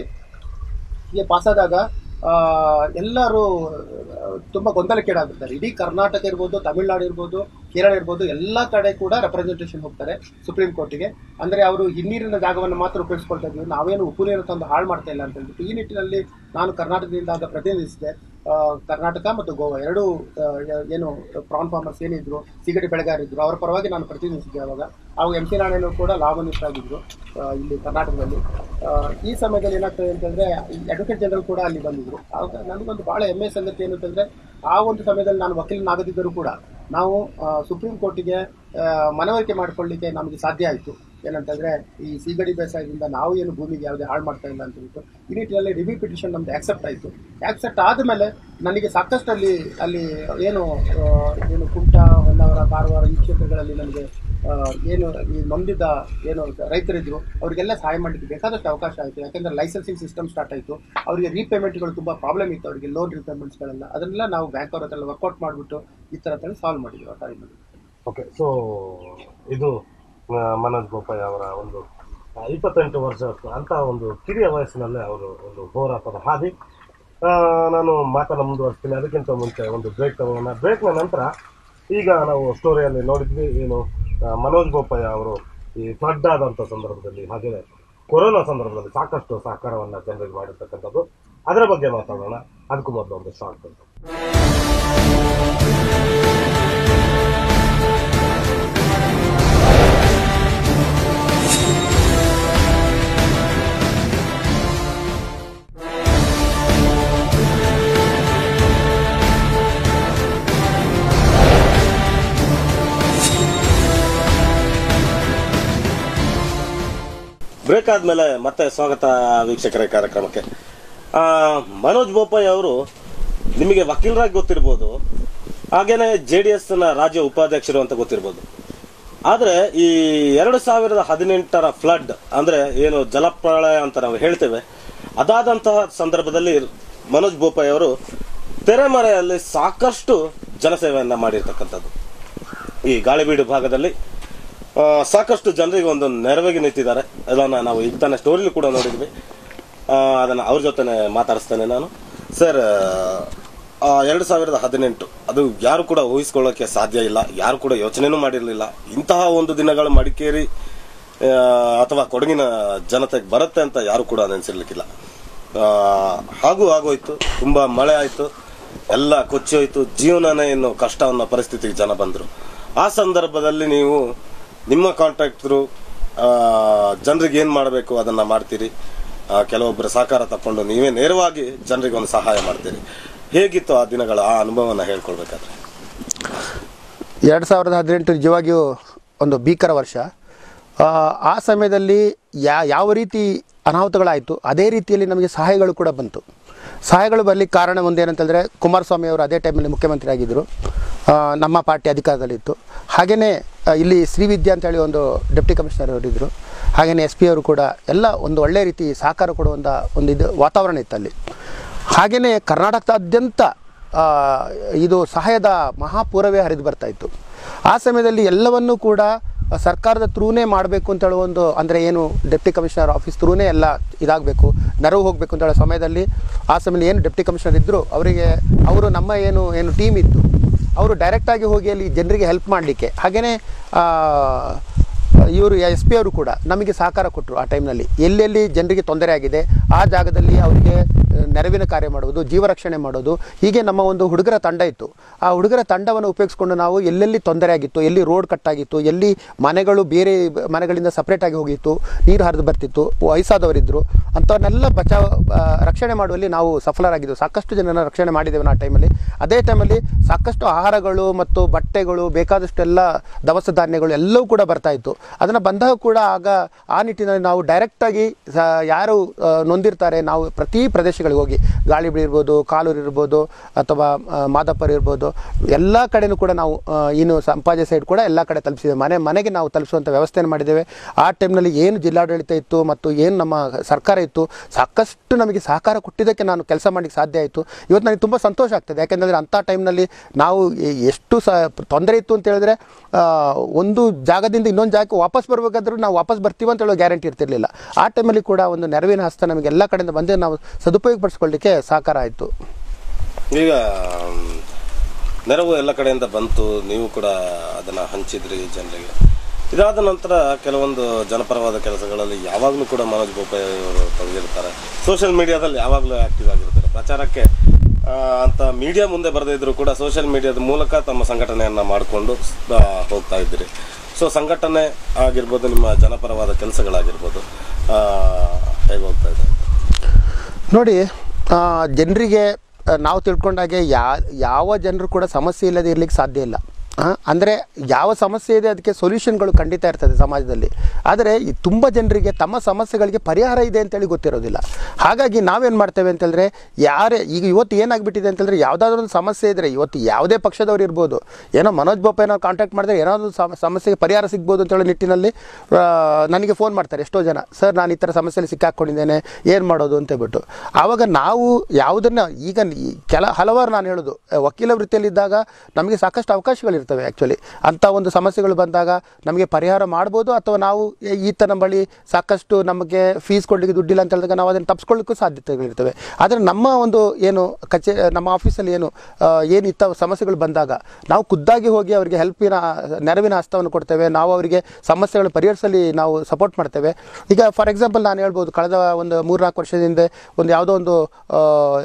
ಹೀಗೆ ಪಾಸಾದಾಗ ಆ, ಎಲ್ಲರೂ ಆ, ತುಂಬ ಗೊಂದಲಕ್ಕೀಡಾಗಿರ್ತಾರೆ ಇಡೀ ಕರ್ನಾಟಕ ಇರ್ಬೋದು ತಮಿಳ್ನಾಡು ಇರ್ಬೋದು ಕೇರಳ ಇರ್ಬೋದು ಎಲ್ಲ ಕಡೆ ಕೂಡ ರೆಪ್ರೆಸೆಂಟೇಷನ್ ಹೋಗ್ತಾರೆ ಸುಪ್ರೀಂ ಕೋರ್ಟಿಗೆ ಅಂದರೆ ಅವರು ಹಿನ್ನೀರಿನ ಜಾಗವನ್ನು ಮಾತ್ರ ಉಪಯೋಗಿಸ್ಕೊಳ್ತಾ ಇದ್ದೀವಿ ನಾವೇನು ಉಪ್ಪು ನೀರು ತಂದು ಹಾಳು ಮಾಡ್ತಾ ಇಲ್ಲ ಅಂತ ಹೇಳ್ಬಿಟ್ಟು ಈ ನಿಟ್ಟಿನಲ್ಲಿ ನಾನು ಕರ್ನಾಟಕದಿಂದ ಆಗ ಪ್ರತಿನಿಧಿಸಿದೆ ಆ, ಕರ್ನಾಟಕ ಮತ್ತು ಗೋವಾ ಎರಡೂ ಆ, ಏನು ಪ್ರಾನ್ ಫಾರ್ಮರ್ಸ್ ಏನಿದ್ರು ಸಿಗಡಿ ಬೆಳೆಗಾರರಿದ್ರು ಅವರ ಪರವಾಗಿ ನಾನು ಪ್ರತಿನಿಧಿಸಿದ್ದೆ ಅವಾಗ ಅವಾಗ ಎಂ ಸಿ ನಾರಾಯಣ ಕೂಡ ಲಾ ಮಿನಿಸ್ಟರ್ ಆಗಿದ್ರು ಆ, ಇಲ್ಲಿ ಕರ್ನಾಟಕದಲ್ಲಿ ಆ, ಈ ಸಮಯದಲ್ಲಿ ಏನಾಗ್ತದೆ ಅಂತಂದ್ರೆ ಅಡ್ವೊಕೇಟ್ ಜನರಲ್ ಕೂಡ ಅಲ್ಲಿ ಬಂದಿದ್ರು ಆವಾಗ ನನಗೊಂದು ಬಹಳ ಹೆಮ್ಮೆ ಸಂಗತಿ ಏನು ಅಂತಂದ್ರೆ ಆ ಒಂದು ಸಮಯದಲ್ಲಿ ನಾನು ವಕೀಲನಾಗದಿದ್ದರೂ ಕೂಡ ನಾವು ಆ, ಸುಪ್ರೀಂ ಕೋರ್ಟಿಗೆ ಆ, ಮನವರಿಕೆ ಮಾಡಿಕೊಳ್ಳಿಕ್ಕೆ ನಮಗೆ ಸಾಧ್ಯ ಆಯಿತು ಏನಂತಂದ್ರೆ ಈ ಸೀಗಡಿ ಬೇಸಾಯದಿಂದ ನಾವು ಏನು ಭೂಮಿಗೆ ಯಾವುದೇ ಹಾಳು ಮಾಡ್ತಾ ಇಲ್ಲ ಅಂತ ಹೇಳ್ಬಿಟ್ಟು ಈ ನಿಟ್ಟಿನಲ್ಲಿ ರಿವ್ಯೂ ಪಿಟಿಷನ್ ನಮ್ದು ಆಕ್ಸೆಪ್ಟ್ ಆಯಿತು ಆಕ್ಸೆಪ್ಟ್ ಆದಮೇಲೆ ನನಗೆ ಸಾಕಷ್ಟು ಅಲ್ಲಿ ಅಲ್ಲಿ ಏನು ಆ, ಏನು ಕುಮಟಾ ಹೊನ್ನಾವರ ಕಾರವಾರ ಈ ಕ್ಷೇತ್ರಗಳಲ್ಲಿ ನನಗೆ ಆ, ಏನು ಈ ನೊಂದಿದ್ದ ಏನು ರೈತರಿದ್ರು ಅವರಿಗೆಲ್ಲ ಸಹಾಯ ಮಾಡಲಿಕ್ಕೆ ಬೇಕಾದಷ್ಟು ಅವಕಾಶ ಆಯಿತು ಯಾಕೆಂದ್ರೆ ಲೈಸೆನ್ಸಿಂಗ್ ಸಿಸ್ಟಮ್ ಸ್ಟಾರ್ಟ್ ಆಯಿತು ಅವರಿಗೆ ರೀಪೇಮೆಂಟ್ಗಳು ತುಂಬ ಪ್ರಾಬ್ಲಮ್ ಇತ್ತು ಅವರಿಗೆ ಲೋನ್ ರೀಪೇಮೆಂಟ್ಸ್ಗಳೆಲ್ಲ ಅದನ್ನೆಲ್ಲ ನಾವು ಬ್ಯಾಂಕ್ ಅವ್ರ ಹತ್ರ ವರ್ಕೌಟ್ ಮಾಡಿಬಿಟ್ಟು ಈ ಥರ ಥರ ಸಾಲ್ವ್ ಮಾಡಿದ್ವಿ ಆ ಟೈಮಲ್ಲಿ
ಓಕೆ ಸೊ ಇದು ಆ, ಮನೋಜ್ ಗೋಪಾಯ್ ಅವರ ಒಂದು ಆ, ಇಪ್ಪತ್ತೆಂಟು ವರ್ಷ ಅಂತ ಒಂದು ಕಿರಿಯ ವಯಸ್ಸಿನಲ್ಲೇ ಅವರು ಒಂದು ಹೋರಾಟದ ಹಾದಿ ಆ, ನಾನು ಮಾತನ್ನ ಮುಂದುವರಿಸ್ತೀನಿ ಅದಕ್ಕಿಂತ ಮುಂಚೆ ಒಂದು ಬ್ರೇಕ್ ತಗೋಣ ಬ್ರೇಕ್ನ ನಂತರ ಈಗ ನಾವು ಸ್ಟೋರಿಯಲ್ಲಿ ನೋಡಿದ್ವಿ ಏನು ಆ, ಮನೋಜ್ ಗೋಪಾಯ್ ಅವರು ಈ ಫ್ಲಡ್ ಆದಂಥ ಸಂದರ್ಭದಲ್ಲಿ ಹಾಗೆ ಕೊರೋನಾ ಸಂದರ್ಭದಲ್ಲಿ ಸಾಕಷ್ಟು ಸಹಕಾರವನ್ನ ಜನರಿಗೆ ಮಾಡಿರ್ತಕ್ಕಂಥದ್ದು ಅದರ ಬಗ್ಗೆ ಮಾತಾಡೋಣ ಅದಕ್ಕೂ ಮೊದಲು ಒಂದು ಶಾರ್ಟ್ ಬ್ರೇಕ್ ಆದ್ಮೇಲೆ ಮತ್ತೆ ಸ್ವಾಗತ ವೀಕ್ಷಕರ ಈ ಕಾರ್ಯಕ್ರಮಕ್ಕೆ ಆ, ಮನೋಜ್ ಬೋಪಾಯ್ ಅವರು ನಿಮಗೆ ವಕೀಲರಾಗಿ ಗೊತ್ತಿರ್ಬೋದು ಹಾಗೇನೆ ಜೆ ಡಿ ಎಸ್ ನ ರಾಜ್ಯ ಉಪಾಧ್ಯಕ್ಷರು ಅಂತ ಗೊತ್ತಿರ್ಬೋದು ಆದ್ರೆ ಈ ಎರಡು ಸಾವಿರದ ಹದಿನೆಂಟರ ಫ್ಲಡ್ ಅಂದ್ರೆ ಏನು ಜಲಪ್ರಳಯ ಅಂತ ನಾವು ಹೇಳ್ತೇವೆ ಅದಾದಂತಹ ಸಂದರ್ಭದಲ್ಲಿ ಮನೋಜ್ ಬೋಪಾಯ್ ಅವರು ತೆರೆಮರೆಯಲ್ಲಿ ಸಾಕಷ್ಟು ಜನಸೇವೆಯನ್ನ ಮಾಡಿರ್ತಕ್ಕಂಥದ್ದು ಈ ಗಾಳಿಬೀಡು ಭಾಗದಲ್ಲಿ ಆ, ಸಾಕಷ್ಟು ಜನರಿಗೆ ಒಂದು ನೆರವಿಗೆ ನಿಂತಿದ್ದಾರೆ ಅದನ್ನ ನಾವು ಈಗ ತಾನೇ ಸ್ಟೋರಿಲಿ ಕೂಡ ನೋಡಿದ್ವಿ ಆ, ಅದನ್ನ ಅವ್ರ ಜೊತೆನೆ ಮಾತಾಡಿಸ್ತೇನೆ ನಾನು ಸರ್ ಎರಡು ಸಾವಿರದ ಹದಿನೆಂಟು ಅದು ಯಾರು ಕೂಡ ಊಹಿಸ್ಕೊಳ್ಳೋಕೆ ಸಾಧ್ಯ ಇಲ್ಲ ಯಾರು ಕೂಡ ಯೋಚನೆನೂ ಮಾಡಿರಲಿಲ್ಲ ಇಂತಹ ಒಂದು ದಿನಗಳು ಮಡಿಕೇರಿ ಆ, ಅಥವಾ ಕೊಡಗಿನ ಜನತೆಗೆ ಬರುತ್ತೆ ಅಂತ ಯಾರು ಕೂಡ ನೆನೆಸಿರ್ಲಿಕ್ಕಿಲ್ಲ ಆ, ಹಾಗೂ ಆಗೋಯ್ತು ತುಂಬಾ ಮಳೆ ಆಯ್ತು ಎಲ್ಲ ಕೊಚ್ಚಿ ಹೋಯ್ತು ಜೀವನನೇ ಇನ್ನು ಕಷ್ಟ ಅನ್ನೋ ಪರಿಸ್ಥಿತಿಗೆ ಜನ ಬಂದರು ಆ ಸಂದರ್ಭದಲ್ಲಿ ನೀವು ನಿಮ್ಮ ಕಾಂಟ್ರಾಕ್ಟ್ರು ಜನರಿಗೆ ಏನು ಮಾಡಬೇಕು ಅದನ್ನ ಮಾಡ್ತೀರಿ ಆ, ಕೆಲವೊಬ್ಬರ ಸಹಕಾರ ತಕೊಂಡು ನೀವೇ ನೇರವಾಗಿ ಜನರಿಗೆ ಒಂದು ಸಹಾಯ ಮಾಡ್ತೀರಿ ಹೇಗಿತ್ತು ಆ ದಿನಗಳ ಆ ಅನುಭವನ ಹೇಳ್ಕೊಳ್ಬೇಕಾದ್ರೆ
ಎರಡು ಸಾವಿರದ ಹದಿನೆಂಟು ನಿಜವಾಗಿಯೂ ಒಂದು ಭೀಕರ ವರ್ಷ ಆ, ಆ ಸಮಯದಲ್ಲಿ ಯಾ ಯಾವ ರೀತಿ ಅನಾಹುತಗಳಾಯಿತು ಅದೇ ರೀತಿಯಲ್ಲಿ ನಮಗೆ ಸಹಾಯಗಳು ಕೂಡ ಬಂತು ಸಹಾಯಗಳು ಬರಲಿಕ್ಕೆ ಕಾರಣ ಒಂದೇನಂತಂದರೆ ಕುಮಾರಸ್ವಾಮಿ ಅವರು ಅದೇ ಟೈಮಲ್ಲಿ ಮುಖ್ಯಮಂತ್ರಿ ಆಗಿದ್ದರು ಆ, ನಮ್ಮ ಪಾರ್ಟಿ ಅಧಿಕಾರದಲ್ಲಿತ್ತು ಹಾಗೆಯೇ ಇಲ್ಲಿ ಶ್ರೀವಿದ್ಯಾ ಅಂತೇಳಿ ಒಂದು ಡೆಪ್ಟಿ ಕಮಿಷನರ್ ಅವರಿದ್ದರು ಹಾಗೆಯೇ ಎಸ್ ಪಿ ಅವರು ಕೂಡ ಎಲ್ಲ ಒಂದು ಒಳ್ಳೆ ರೀತಿ ಸಹಕಾರ ಕೊಡುವಂಥ ಒಂದು ಇದು ವಾತಾವರಣ ಇತ್ತು ಅಲ್ಲಿ ಹಾಗೆಯೇ ಕರ್ನಾಟಕದಾದ್ಯಂತ ಆ, ಇದು ಸಹಾಯದ ಮಹಾಪೂರವೇ ಹರಿದು ಬರ್ತಾ ಇತ್ತು ಆ ಸಮಯದಲ್ಲಿ ಎಲ್ಲವನ್ನೂ ಕೂಡ ಸರ್ಕಾರದ ಥ್ರೂನೇ ಮಾಡಬೇಕು ಅಂತ ಹೇಳುವ ಒಂದು ಅಂದರೆ ಏನು ಡೆಪ್ಟಿ ಕಮಿಷನರ್ ಆಫೀಸ್ ಥ್ರೂನೇ ಎಲ್ಲ ಇದಾಗಬೇಕು ನೆರವು ಹೋಗಬೇಕು ಅಂತ ಹೇಳೋ ಸಮಯದಲ್ಲಿ ಆ ಸಮಯದಲ್ಲಿ ಏನು ಡೆಪ್ಟಿ ಕಮಿಷನರ್ ಇದ್ದರು ಅವರಿಗೆ ಅವರು ನಮ್ಮ ಏನು ಏನು ಟೀಮ್ ಇತ್ತು ಅವರು ಡೈರೆಕ್ಟಾಗಿ ಹೋಗಿ ಅಲ್ಲಿ ಜನರಿಗೆ ಹೆಲ್ಪ್ ಮಾಡಲಿಕ್ಕೆ ಹಾಗೆಯೇ ಇವರು ಎಸ್ ಪಿ ಅವರು ಕೂಡ ನಮಗೆ ಸಹಕಾರ ಕೊಟ್ಟರು ಆ ಟೈಮ್ನಲ್ಲಿ ಎಲ್ಲೆಲ್ಲಿ ಜನರಿಗೆ ತೊಂದರೆ ಆಗಿದೆ ಆ ಜಾಗದಲ್ಲಿ ಅವರಿಗೆ ಆ, ನೆರವಿನ ಕಾರ್ಯ ಮಾಡೋದು ಜೀವ ರಕ್ಷಣೆ ಮಾಡೋದು ಹೀಗೆ ನಮ್ಮ ಒಂದು ಹುಡುಗರ ತಂಡ ಇತ್ತು ಆ ಹುಡುಗರ ತಂಡವನ್ನು ಉಪಯೋಗಿಸ್ಕೊಂಡು ನಾವು ಎಲ್ಲೆಲ್ಲಿ ತೊಂದರೆ ಆಗಿತ್ತು ಎಲ್ಲಿ ರೋಡ್ ಕಟ್ಟಾಗಿತ್ತು ಎಲ್ಲಿ ಮನೆಗಳು ಬೇರೆ ಬ- ಮನೆಗಳಿಂದ ಸಪ್ರೇಟ್ ಆಗಿ ಹೋಗಿತ್ತು ನೀರು ಹರಿದು ಬರ್ತಿತ್ತು ವಯಸ್ಸಾದವರಿದ್ದರು ಅಂಥವನ್ನೆಲ್ಲ ಬಚಾವ್ ಆ, ರಕ್ಷಣೆ ಮಾಡುವಲ್ಲಿ ನಾವು ಸಫಲರಾಗಿದ್ದೆವು ಸಾಕಷ್ಟು ಜನನ ರಕ್ಷಣೆ ಮಾಡಿದ್ದೇವೆ ಆ ಟೈಮಲ್ಲಿ ಅದೇ ಟೈಮಲ್ಲಿ ಸಾಕಷ್ಟು ಆಹಾರಗಳು ಮತ್ತು ಬಟ್ಟೆಗಳು ಬೇಕಾದಷ್ಟೆಲ್ಲ ದವಸ ಧಾನ್ಯಗಳು ಎಲ್ಲವೂ ಕೂಡ ಬರ್ತಾ ಇತ್ತು ಅದನ್ನು ಬಂದಾಗ ಕೂಡ ಆಗ ಆ ನಿಟ್ಟಿನಲ್ಲಿ ನಾವು ಡೈರೆಕ್ಟಾಗಿ ಸ- ಯಾರು ಆ, ನೊಂದಿರ್ತಾರೆ ನಾವು ಪ್ರತಿ ಪ್ರದೇಶಗಳಿಗೆ ಹೋಗಿ ಗಾಳಿಬೀಡು ಇರ್ಬೋದು ಕಾಲೂರು ಇರ್ಬೋದು ಅಥವಾ ಆ, ಮಾದಪ್ಪರ್ ಇರ್ಬೋದು ಎಲ್ಲ ಕಡೆನೂ ಕೂಡ ನಾವು ಆ, ಇನ್ನು ಸಂಪಾಜೆ ಸೈಡ್ ಕೂಡ ಎಲ್ಲ ಕಡೆ ತಲುಪಿಸಿದ್ದೇವೆ ಮನೆ ಮನೆಗೆ ನಾವು ತಲುಪಿಸುವಂಥ ವ್ಯವಸ್ಥೆಯನ್ನು ಮಾಡಿದ್ದೇವೆ ಆ ಟೈಮ್ನಲ್ಲಿ ಏನು ಜಿಲ್ಲಾಡಳಿತ ಇತ್ತು ಮತ್ತು ಏನು ನಮ್ಮ ಸರ್ಕಾರ ಇತ್ತು ಸಾಕಷ್ಟು ನಮಗೆ ಸಹಕಾರ ಕೊಟ್ಟಿದ್ದಕ್ಕೆ ನಾನು ಕೆಲಸ ಮಾಡಲಿಕ್ಕೆ ಸಾಧ್ಯ ಆಯಿತು ಇವತ್ತು ನನಗೆ ತುಂಬ ಸಂತೋಷ ಆಗ್ತದೆ ಯಾಕೆಂದರೆ ಅಂಥ ಟೈಮ್ನಲ್ಲಿ ನಾವು ಎ- ಎಷ್ಟು ಸ ತೊಂದರೆ ಇತ್ತು ಅಂತ ಹೇಳಿದ್ರೆ ಆ, ಒಂದು ಜಾಗದಿಂದ ಇನ್ನೊಂದು ಜಾಗಕ್ಕೆ ವಾಪಸ್ ಬರಬೇಕಾದ್ರೂ ನಾವು ವಾಪಸ್ ಬರ್ತೀವಿ ಅಂತ ಹೇಳೋ ಗ್ಯಾರಂಟಿ ಇರ್ತಿರ್ಲಿಲ್ಲ ಆ ಟೈಮಲ್ಲಿ ಕೂಡ ಒಂದು ನೆರವಿನ ಹಸ್ತ ನಮಗೆ ಎಲ್ಲ ಕಡೆಯಿಂದ ಬಂದು ನಾವು ಸದುಪಯೋಗಪಡಿಸ್ಕೊಳ್ಳಿಕ್ಕೆ ಸಹಕಾರ ಆಯಿತು
ಈಗ ಮ್, ನೆರವು ಎಲ್ಲ ಕಡೆಯಿಂದ ಬಂತು ನೀವು ಕೂಡ ಅದನ್ನ ಹಂಚಿದ್ರಿ ಜನರಿಗೆ ಇದಾದ ನಂತರ ಕೆಲವೊಂದು ಜನಪರವಾದ ಕೆಲಸಗಳಲ್ಲಿ ಯಾವಾಗಲೂ ಕೂಡ ಮನೋಜ್ ಬೋಪಾಯಿ ಅವರು ತೊಡಗಿರ್ತಾರೆ ಸೋಷಿಯಲ್ ಮೀಡಿಯಾದಲ್ಲಿ ಯಾವಾಗಲೂ ಆಕ್ಟಿವ್ ಆಗಿರ್ತಾರೆ ಪ್ರಚಾರಕ್ಕೆ ಆ, ಅಂತ ಮೀಡಿಯಾ ಮುಂದೆ ಬರದೇ ಇದ್ರು ಕೂಡ ಸೋಷಿಯಲ್ ಮೀಡಿಯಾದ ಮೂಲಕ ತಮ್ಮ ಸಂಘಟನೆಯನ್ನ ಮಾಡಿಕೊಂಡು ಹೋಗ್ತಾ ಇದ್ದೀರಿ ಸೊ ಸಂಘಟನೆ ಆಗಿರ್ಬೋದು ನಿಮ್ಮ ಜನಪರವಾದ ಕೆಲಸಗಳಾಗಿರ್ಬೋದು ಆ, ಹೇಗೆ ಹೋಗ್ತಾ ಇದೆ
ನೋಡಿ ಜನರಿಗೆ ನಾವು ತಿಳ್ಕೊಂಡಾಗೆ ಯಾ ಯಾವ ಜನರು ಕೂಡ ಸಮಸ್ಯೆ ಇಲ್ಲದೆ ಇರ್ಲಿಕ್ಕೆ ಸಾಧ್ಯ ಇಲ್ಲ ಅಂದರೆ ಯಾವ ಸಮಸ್ಯೆ ಇದೆ ಅದಕ್ಕೆ ಸೊಲ್ಯೂಷನ್ಗಳು ಖಂಡಿತ ಇರ್ತದೆ ಸಮಾಜದಲ್ಲಿ ಆದರೆ ಈ ತುಂಬ ಜನರಿಗೆ ತಮ್ಮ ಸಮಸ್ಯೆಗಳಿಗೆ ಪರಿಹಾರ ಇದೆ ಅಂತೇಳಿ ಗೊತ್ತಿರೋದಿಲ್ಲ ಹಾಗಾಗಿ ನಾವೇನು ಮಾಡ್ತೇವೆ ಅಂತಂದರೆ ಯಾರೇ ಈಗ ಇವತ್ತು ಏನಾಗ್ಬಿಟ್ಟಿದೆ ಅಂತಂದರೆ ಯಾವುದಾದ್ರೂ ಒಂದು ಸಮಸ್ಯೆ ಇದ್ದರೆ ಇವತ್ತು ಯಾವುದೇ ಪಕ್ಷದವ್ರು ಇರ್ಬೋದು ಏನೋ ಮನೋಜ್ ಬೋಪ ಏನೋ ಕಾಂಟ್ಯಾಕ್ಟ್ ಮಾಡಿದ್ರೆ ಏನೋ ಒಂದು ಸಮ- ಸಮಸ್ಯೆಗೆ ಪರಿಹಾರ ಸಿಗ್ಬೋದು ಅಂತೇಳಿ ನಿಟ್ಟಿನಲ್ಲಿ ಆ, ನನಗೆ ಫೋನ್ ಮಾಡ್ತಾರೆ ಎಷ್ಟೋ ಜನ ಸರ್ ನಾನು ಈ ಥರ ಸಮಸ್ಯೆಯಲ್ಲಿ ಸಿಕ್ಕಾಕೊಂಡಿದ್ದೇನೆ ಏನು ಮಾಡೋದು ಅಂತ ಹೇಳ್ಬಿಟ್ಟು ಆವಾಗ ನಾವು ಯಾವುದನ್ನ ಈಗ ಈ ಕೆಲ ಹಲವಾರು ನಾನು ಹೇಳೋದು ಆ, ವಕೀಲ ವೃತ್ತಿಯಲ್ಲಿದ್ದಾಗ ನಮಗೆ ಸಾಕಷ್ಟು ಅವಕಾಶಗಳಿರ್ತವೆ ಆ್ಯಕ್ಚುಲಿ ಅಂಥ ಒಂದು ಸಮಸ್ಯೆಗಳು ಬಂದಾಗ ನಮಗೆ ಪರಿಹಾರ ಮಾಡ್ಬೋದು ಅಥವಾ ನಾವು ಏ- ಈತ ನಮ್ಮ ಬಳಿ ಸಾಕಷ್ಟು ನಮಗೆ ಫೀಸ್ ಕೊಡಲಿಕ್ಕೆ ದುಡ್ಡಿಲ್ಲ ಅಂತ ಹೇಳಿದಾಗ ನಾವು ಅದನ್ನು ತಪ್ಪಿಸ್ಕೊಳ್ಳಿಕ್ಕೂ ಸಾಧ್ಯತೆಗಳಿರ್ತವೆ ಆದರೆ ನಮ್ಮ ಒಂದು ಏನು ಕಚೇ ನಮ್ಮ ಆಫೀಸಲ್ಲಿ ಏನು ಆ, ಏನು ಇತ್ತ ಸಮಸ್ಯೆಗಳು ಬಂದಾಗ ನಾವು ಖುದ್ದಾಗಿ ಹೋಗಿ ಅವರಿಗೆ ಹೆಲ್ಪಿನ ನೆರವಿನ ಹಸ್ತವನ್ನು ಕೊಡ್ತೇವೆ ನಾವು ಅವರಿಗೆ ಸಮಸ್ಯೆಗಳು ಪರಿಹರಿಸಲಿ ನಾವು ಸಪೋರ್ಟ್ ಮಾಡ್ತೇವೆ ಈಗ ಫಾರ್ ಎಕ್ಸಾಂಪಲ್ ನಾನು ಹೇಳ್ಬೋದು ಕಳೆದ ಒಂದು ಮೂರ್ನಾಲ್ಕು ವರ್ಷದ ಹಿಂದೆ ಒಂದು ಯಾವುದೋ ಒಂದು ಆ,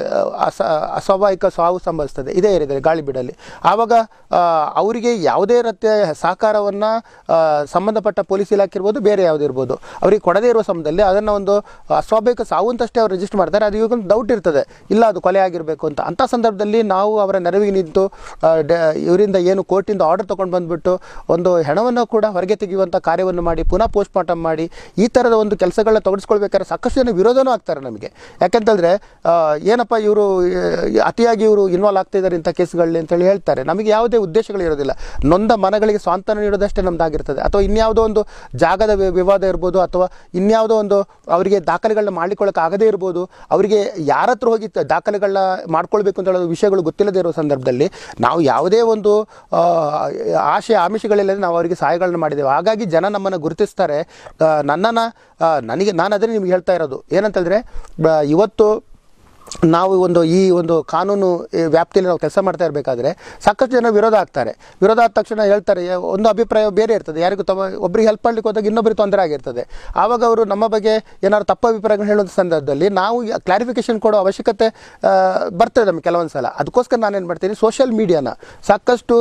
ಅಸ ಅಸ್ವಾಭಾವಿಕ ಸಾವು ಸಂಭವಿಸ್ತದೆ ಇದೇ ಏರಿಯಾದಲ್ಲಿ ಗಾಳಿಬೀಡಲ್ಲಿ ಆವಾಗ ಆ, ಅವರಿಗೆ ಯಾವುದೇ ರೀತಿಯ ಸಹಕಾರವನ್ನು ಸಂಬಂಧಪಟ್ಟ ಪೊಲೀಸ್ ಇಲಾಖೆ ಇರ್ಬೋದು ಬೇರೆ ಯಾವುದೇ ಇರ್ಬೋದು ಅವರಿಗೆ ಕೊಡದೇ ಇರುವ ಸಮಯದಲ್ಲಿ ಅದನ್ನು ಒಂದು ಅಸ್ವಾಭಾವಿಕ ಸಾವು ಅಂತಷ್ಟೇ ಅವ್ರು ರಿಜಿಸ್ಟರ್ ಮಾಡ್ತಾರೆ ಅದು ಇವಾಗ ಒಂದು ಡೌಟ್ ಇರ್ತದೆ ಇಲ್ಲ ಅದು ಕೊಲೆ ಆಗಿರಬೇಕು ಅಂತ ಅಂಥ ಸಂದರ್ಭದಲ್ಲಿ ನಾವು ಅವರ ನೆರವಿಗೆ ನಿಂತು ಆ, ಡ- ಇವರಿಂದ ಏನು ಕೋರ್ಟಿಂದ ಆರ್ಡರ್ ತೊಗೊಂಡು ಬಂದುಬಿಟ್ಟು ಒಂದು ಹೆಣವನ್ನು ಕೂಡ ಹೊರಗೆ ತೆಗೆಯುವಂಥ ಕಾರ್ಯವನ್ನು ಮಾಡಿ ಪುನಃ ಪೋಸ್ಟ್ ಮಾರ್ಟಮ್ ಮಾಡಿ ಈ ಥರದ ಒಂದು ಕೆಲಸಗಳನ್ನ ತೊಡಗಿಸ್ಕೊಳ್ಬೇಕಾದ್ರೆ ಸಾಕಷ್ಟು ಜನ ವಿರೋಧನೂ ಆಗ್ತಾರೆ ನಮಗೆ ಯಾಕಂತಂದರೆ ಏನಪ್ಪ ಇವರು ಅತಿಯಾಗಿ ಇವರು ಇನ್ವಾಲ್ವ್ ಆಗ್ತಾ ಇದ್ದಾರೆ ಇಂಥ ಕೇಸ್ಗಳಲ್ಲಿ ಅಂತೇಳಿ ಹೇಳ್ತಾರೆ ನಮಗೆ ಯಾವುದೇ ಉದ್ದೇಶಗಳಿರೋದಿಲ್ಲ ನೊಂದ ಮನಗಳಿಗೆ ಸ್ವಾಂತನ ನೀಡೋದಷ್ಟೇ ನಮ್ದಾಗಿರ್ತದೆ ಅಥವಾ ಇನ್ಯಾವುದೋ ಒಂದು ಜಾಗದ ವಿ- ವಿವಾದ ಇರ್ಬೋದು ಅಥವಾ ಇನ್ಯಾವುದೋ ಒಂದು ಅವರಿಗೆ ದಾಖಲೆಗಳನ್ನ ಮಾಡ್ಲಿಕ್ಕೊಳಕ್ಕೆ ಆಗದೇ ಇರ್ಬೋದು ಅವರಿಗೆ ಯಾರ ಹತ್ರ ಹೋಗಿ ತ- ದಾಖಲೆಗಳನ್ನ ಮಾಡ್ಕೊಳ್ಬೇಕು ಅಂತ ಹೇಳೋ ವಿಷಯಗಳು ಗೊತ್ತಿಲ್ಲದೆ ಇರೋ ಸಂದರ್ಭದಲ್ಲಿ ನಾವು ಯಾವುದೇ ಒಂದು ಆ, ಆಶೆ ಆಮಿಷಗಳಿಲ್ಲದೆ ನಾವು ಅವರಿಗೆ ಸಹಾಯಗಳನ್ನ ಮಾಡಿದ್ದೇವೆ ಹಾಗಾಗಿ ಜನ ನಮ್ಮನ್ನು ಗುರುತಿಸ್ತಾರೆ ಆ, ನನ್ನನ್ನು ಆ, ನನಗೆ ನಾನು ಅದನ್ನೇ ನಿಮ್ಗೆ ಹೇಳ್ತಾ ಇರೋದು ಏನಂತಂದರೆ ಬ- ಇವತ್ತು ನಾವು ಒಂದು ಈ ಒಂದು ಕಾನೂನು ಈ ವ್ಯಾಪ್ತಿಯಲ್ಲಿ ನಾವು ಕೆಲಸ ಮಾಡ್ತಾ ಇರಬೇಕಾದ್ರೆ ಸಾಕಷ್ಟು ಜನ ವಿರೋಧ ಆಗ್ತಾರೆ ವಿರೋಧ ಆದ ತಕ್ಷಣ ಹೇಳ್ತಾರೆ "ಏ, ಒಂದು ಅಭಿಪ್ರಾಯ ಬೇರೆ ಇರ್ತದೆ ಯಾರಿಗೂ ತಮ್ಮ ಒಬ್ಬರಿಗೆ ಹೆಲ್ಪ್ ಮಾಡ್ಲಿಕ್ಕೆ ಹೋದಾಗ ಇನ್ನೊಬ್ಬರಿಗೆ ತೊಂದರೆ ಆಗಿರ್ತದೆ ಆವಾಗ ಅವರು ನಮ್ಮ ಬಗ್ಗೆ ಏನಾದ್ರು ತಪ್ಪು ಅಭಿಪ್ರಾಯಗಳು ಹೇಳೋ ಸಂದರ್ಭದಲ್ಲಿ ನಾವು ಕ್ಲಾರಿಫಿಕೇಶನ್ ಕೊಡೋ ಅವಶ್ಯಕತೆ ಆ, ಬರ್ತದೆ ನಮಗೆ ಕೆಲವೊಂದು ಸಲ ಅದಕ್ಕೋಸ್ಕರ ನಾನೇನು ಮಾಡ್ತೀನಿ ಸೋಷಿಯಲ್ ಮೀಡಿಯಾನ ಸಾಕಷ್ಟು